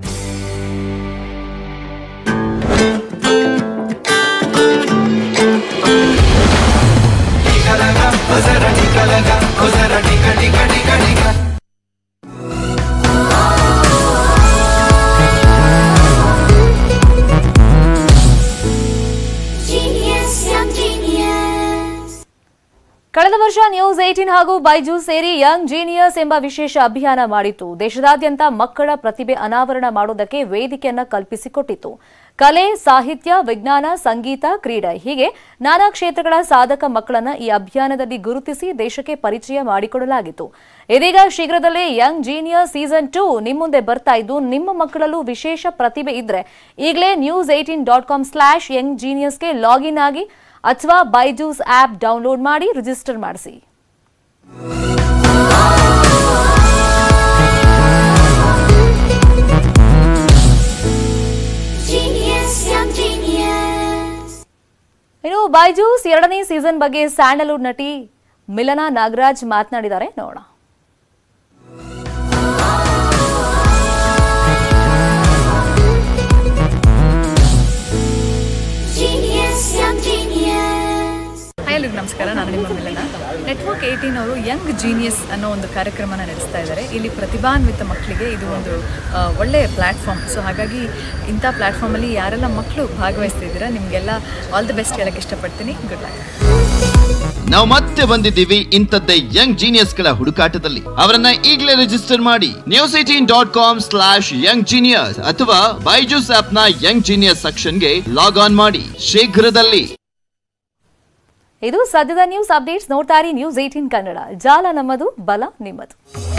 Genius, young genius. ಕಳೆದ ವರ್ಷ news eighteen ಹಾಗೂ ಬೈಜೂಸ್ ಸೇರಿ Young genius ಎಂಬ ವಿಶೇಷ ಅಭಿಯಾನ ಮಾಡಿತ್ತು ದೇಶದಾದ್ಯಂತ ಮಕ್ಕಳ ಪ್ರತಿಭೆ ಅನಾವರಣ ಮಾಡೋದಕ್ಕೆ ವೇದಿಕೆಯನ್ನ ಕಲ್ಪಿಸಿಕೊಟ್ಟಿತ್ತು ಕಲೆ ಸಾಹಿತ್ಯ ವಿಜ್ಞಾನ ಸಂಗೀತ ಕ್ರೀಡೆ ಹೀಗೆ ನಾನಾ ಕ್ಷೇತ್ರಗಳ ಸಾಧಕ ಮಕ್ಕಳನ್ನ ಈ ಅಭಿಯಾನದಲ್ಲಿ ಗುರುತಿಸಿ ದೇಶಕ್ಕೆ ಪರಿಚಯ ಮಾಡಿಕೊಡಲಾಗಿತ್ತು ಇದೀಗ ಶೀಘ್ರದಲ್ಲೇ ಯಂಗ್ ಜೀನಿಯಸ್ ಸೀಸನ್ ಟೂ ನಿಮ್ಮ ಮುಂದೆ ಬರ್ತಾ ಇದ್ದು ನಿಮ್ಮ ಮಕ್ಕಳಲ್ಲೂ ವಿಶೇಷ ಪ್ರತಿಭೆ ಇದ್ರೆ ಈಗಲೇ news eighteen dot com slash young ಜೀನಿಯಸ್ಗೆ ಲಾಗಿನ್ ಆಗಿ ಅಥವಾ ಬೈಜೂಸ್ ಆಪ್ ಡೌನ್ಲೋಡ್ ಮಾಡಿ ರಿಜಿಸ್ಟರ್ ಮಾಡಿಸಿ Genius, young genius. ಇನ್ನು ಬೈಜೂಸ್ ಎರಡನೇ ಸೀಸನ್ ಬಗ್ಗೆ ಸ್ಯಾಂಡಲ್ವುಡ್ ನಟಿ ಮಿಲನಾ ನಾಗರಾಜ್ ಮಾತನಾಡಿದ್ದಾರೆ ನೋಡೋಣ Genius, young genius. ಹಾಯ್ ಎಲ್ರಿಗೂ ನಮಸ್ಕಾರ ನಾನು ನಿಮ್ಮ ಮಿಲನ ನೆಟ್ವರ್ಕ್ ಏಯ್ಟೀನ್ ಅವರು ಯಂಗ್ ಜೀನಿಯಸ್ ಅನ್ನೋ ಒಂದು ಕಾರ್ಯಕ್ರಮನ ನಡೆಸ್ತಾ ಇದ್ದಾರೆ ಇಲ್ಲಿ ಪ್ರತಿಭಾನ್ವಿತ ಮಕ್ಕಳಿಗೆ ಇದು ಒಂದು ಆ, ಒಳ್ಳೆಯ ಪ್ಲ್ಯಾಟ್ಫಾರ್ಮ್ ಸೊ ಹಾಗಾಗಿ ಇಂಥ ಪ್ಲ್ಯಾಟ್ಫಾರ್ಮಲ್ಲಿ ಯಾರೆಲ್ಲ ಮಕ್ಕಳು ಭಾಗವಹಿಸ್ತಿದ್ದೀರಾ ನಿಮಗೆಲ್ಲ ಆಲ್ ದಿ ಬೆಸ್ಟ್ ಹೇಳಕ್ಕೆ ಇಷ್ಟಪಡ್ತೀನಿ ಗುಡ್ ಲಕ್ ನಾವು ಮತ್ತೆ ಬಂದಿದ್ದೀವಿ ಇಂಥದ್ದೇ ಯಂಗ್ ಜೀನಿಯಸ್ ಗಳ ಹುಡುಕಾಟದಲ್ಲಿ ಅವರನ್ನ ಈಗಲೇ ರಿಜಿಸ್ಟರ್ ಮಾಡಿ news eighteen dot com slash young genius ಅಥವಾ ಬೈಜೂಸ್ ಆಪ್ ನ ಯಂಗ್ ಜೀನಿಯಸ್ ಸೆಕ್ಷನ್ಗೆ ಲಾಗ್ ಆನ್ ಮಾಡಿ ಶೀಘ್ರದಲ್ಲಿ ಇದು ಸದ್ಯದ ನ್ಯೂಸ್ ಅಪ್ಡೇಟ್ಸ್ ನೋಡ್ತಾ ಇರಿ ನ್ಯೂಸ್ ಏಟೀನ್ ಕನ್ನಡ ಜಾಲ ನಮ್ಮದು ಬಲ ನಿಮ್ಮದು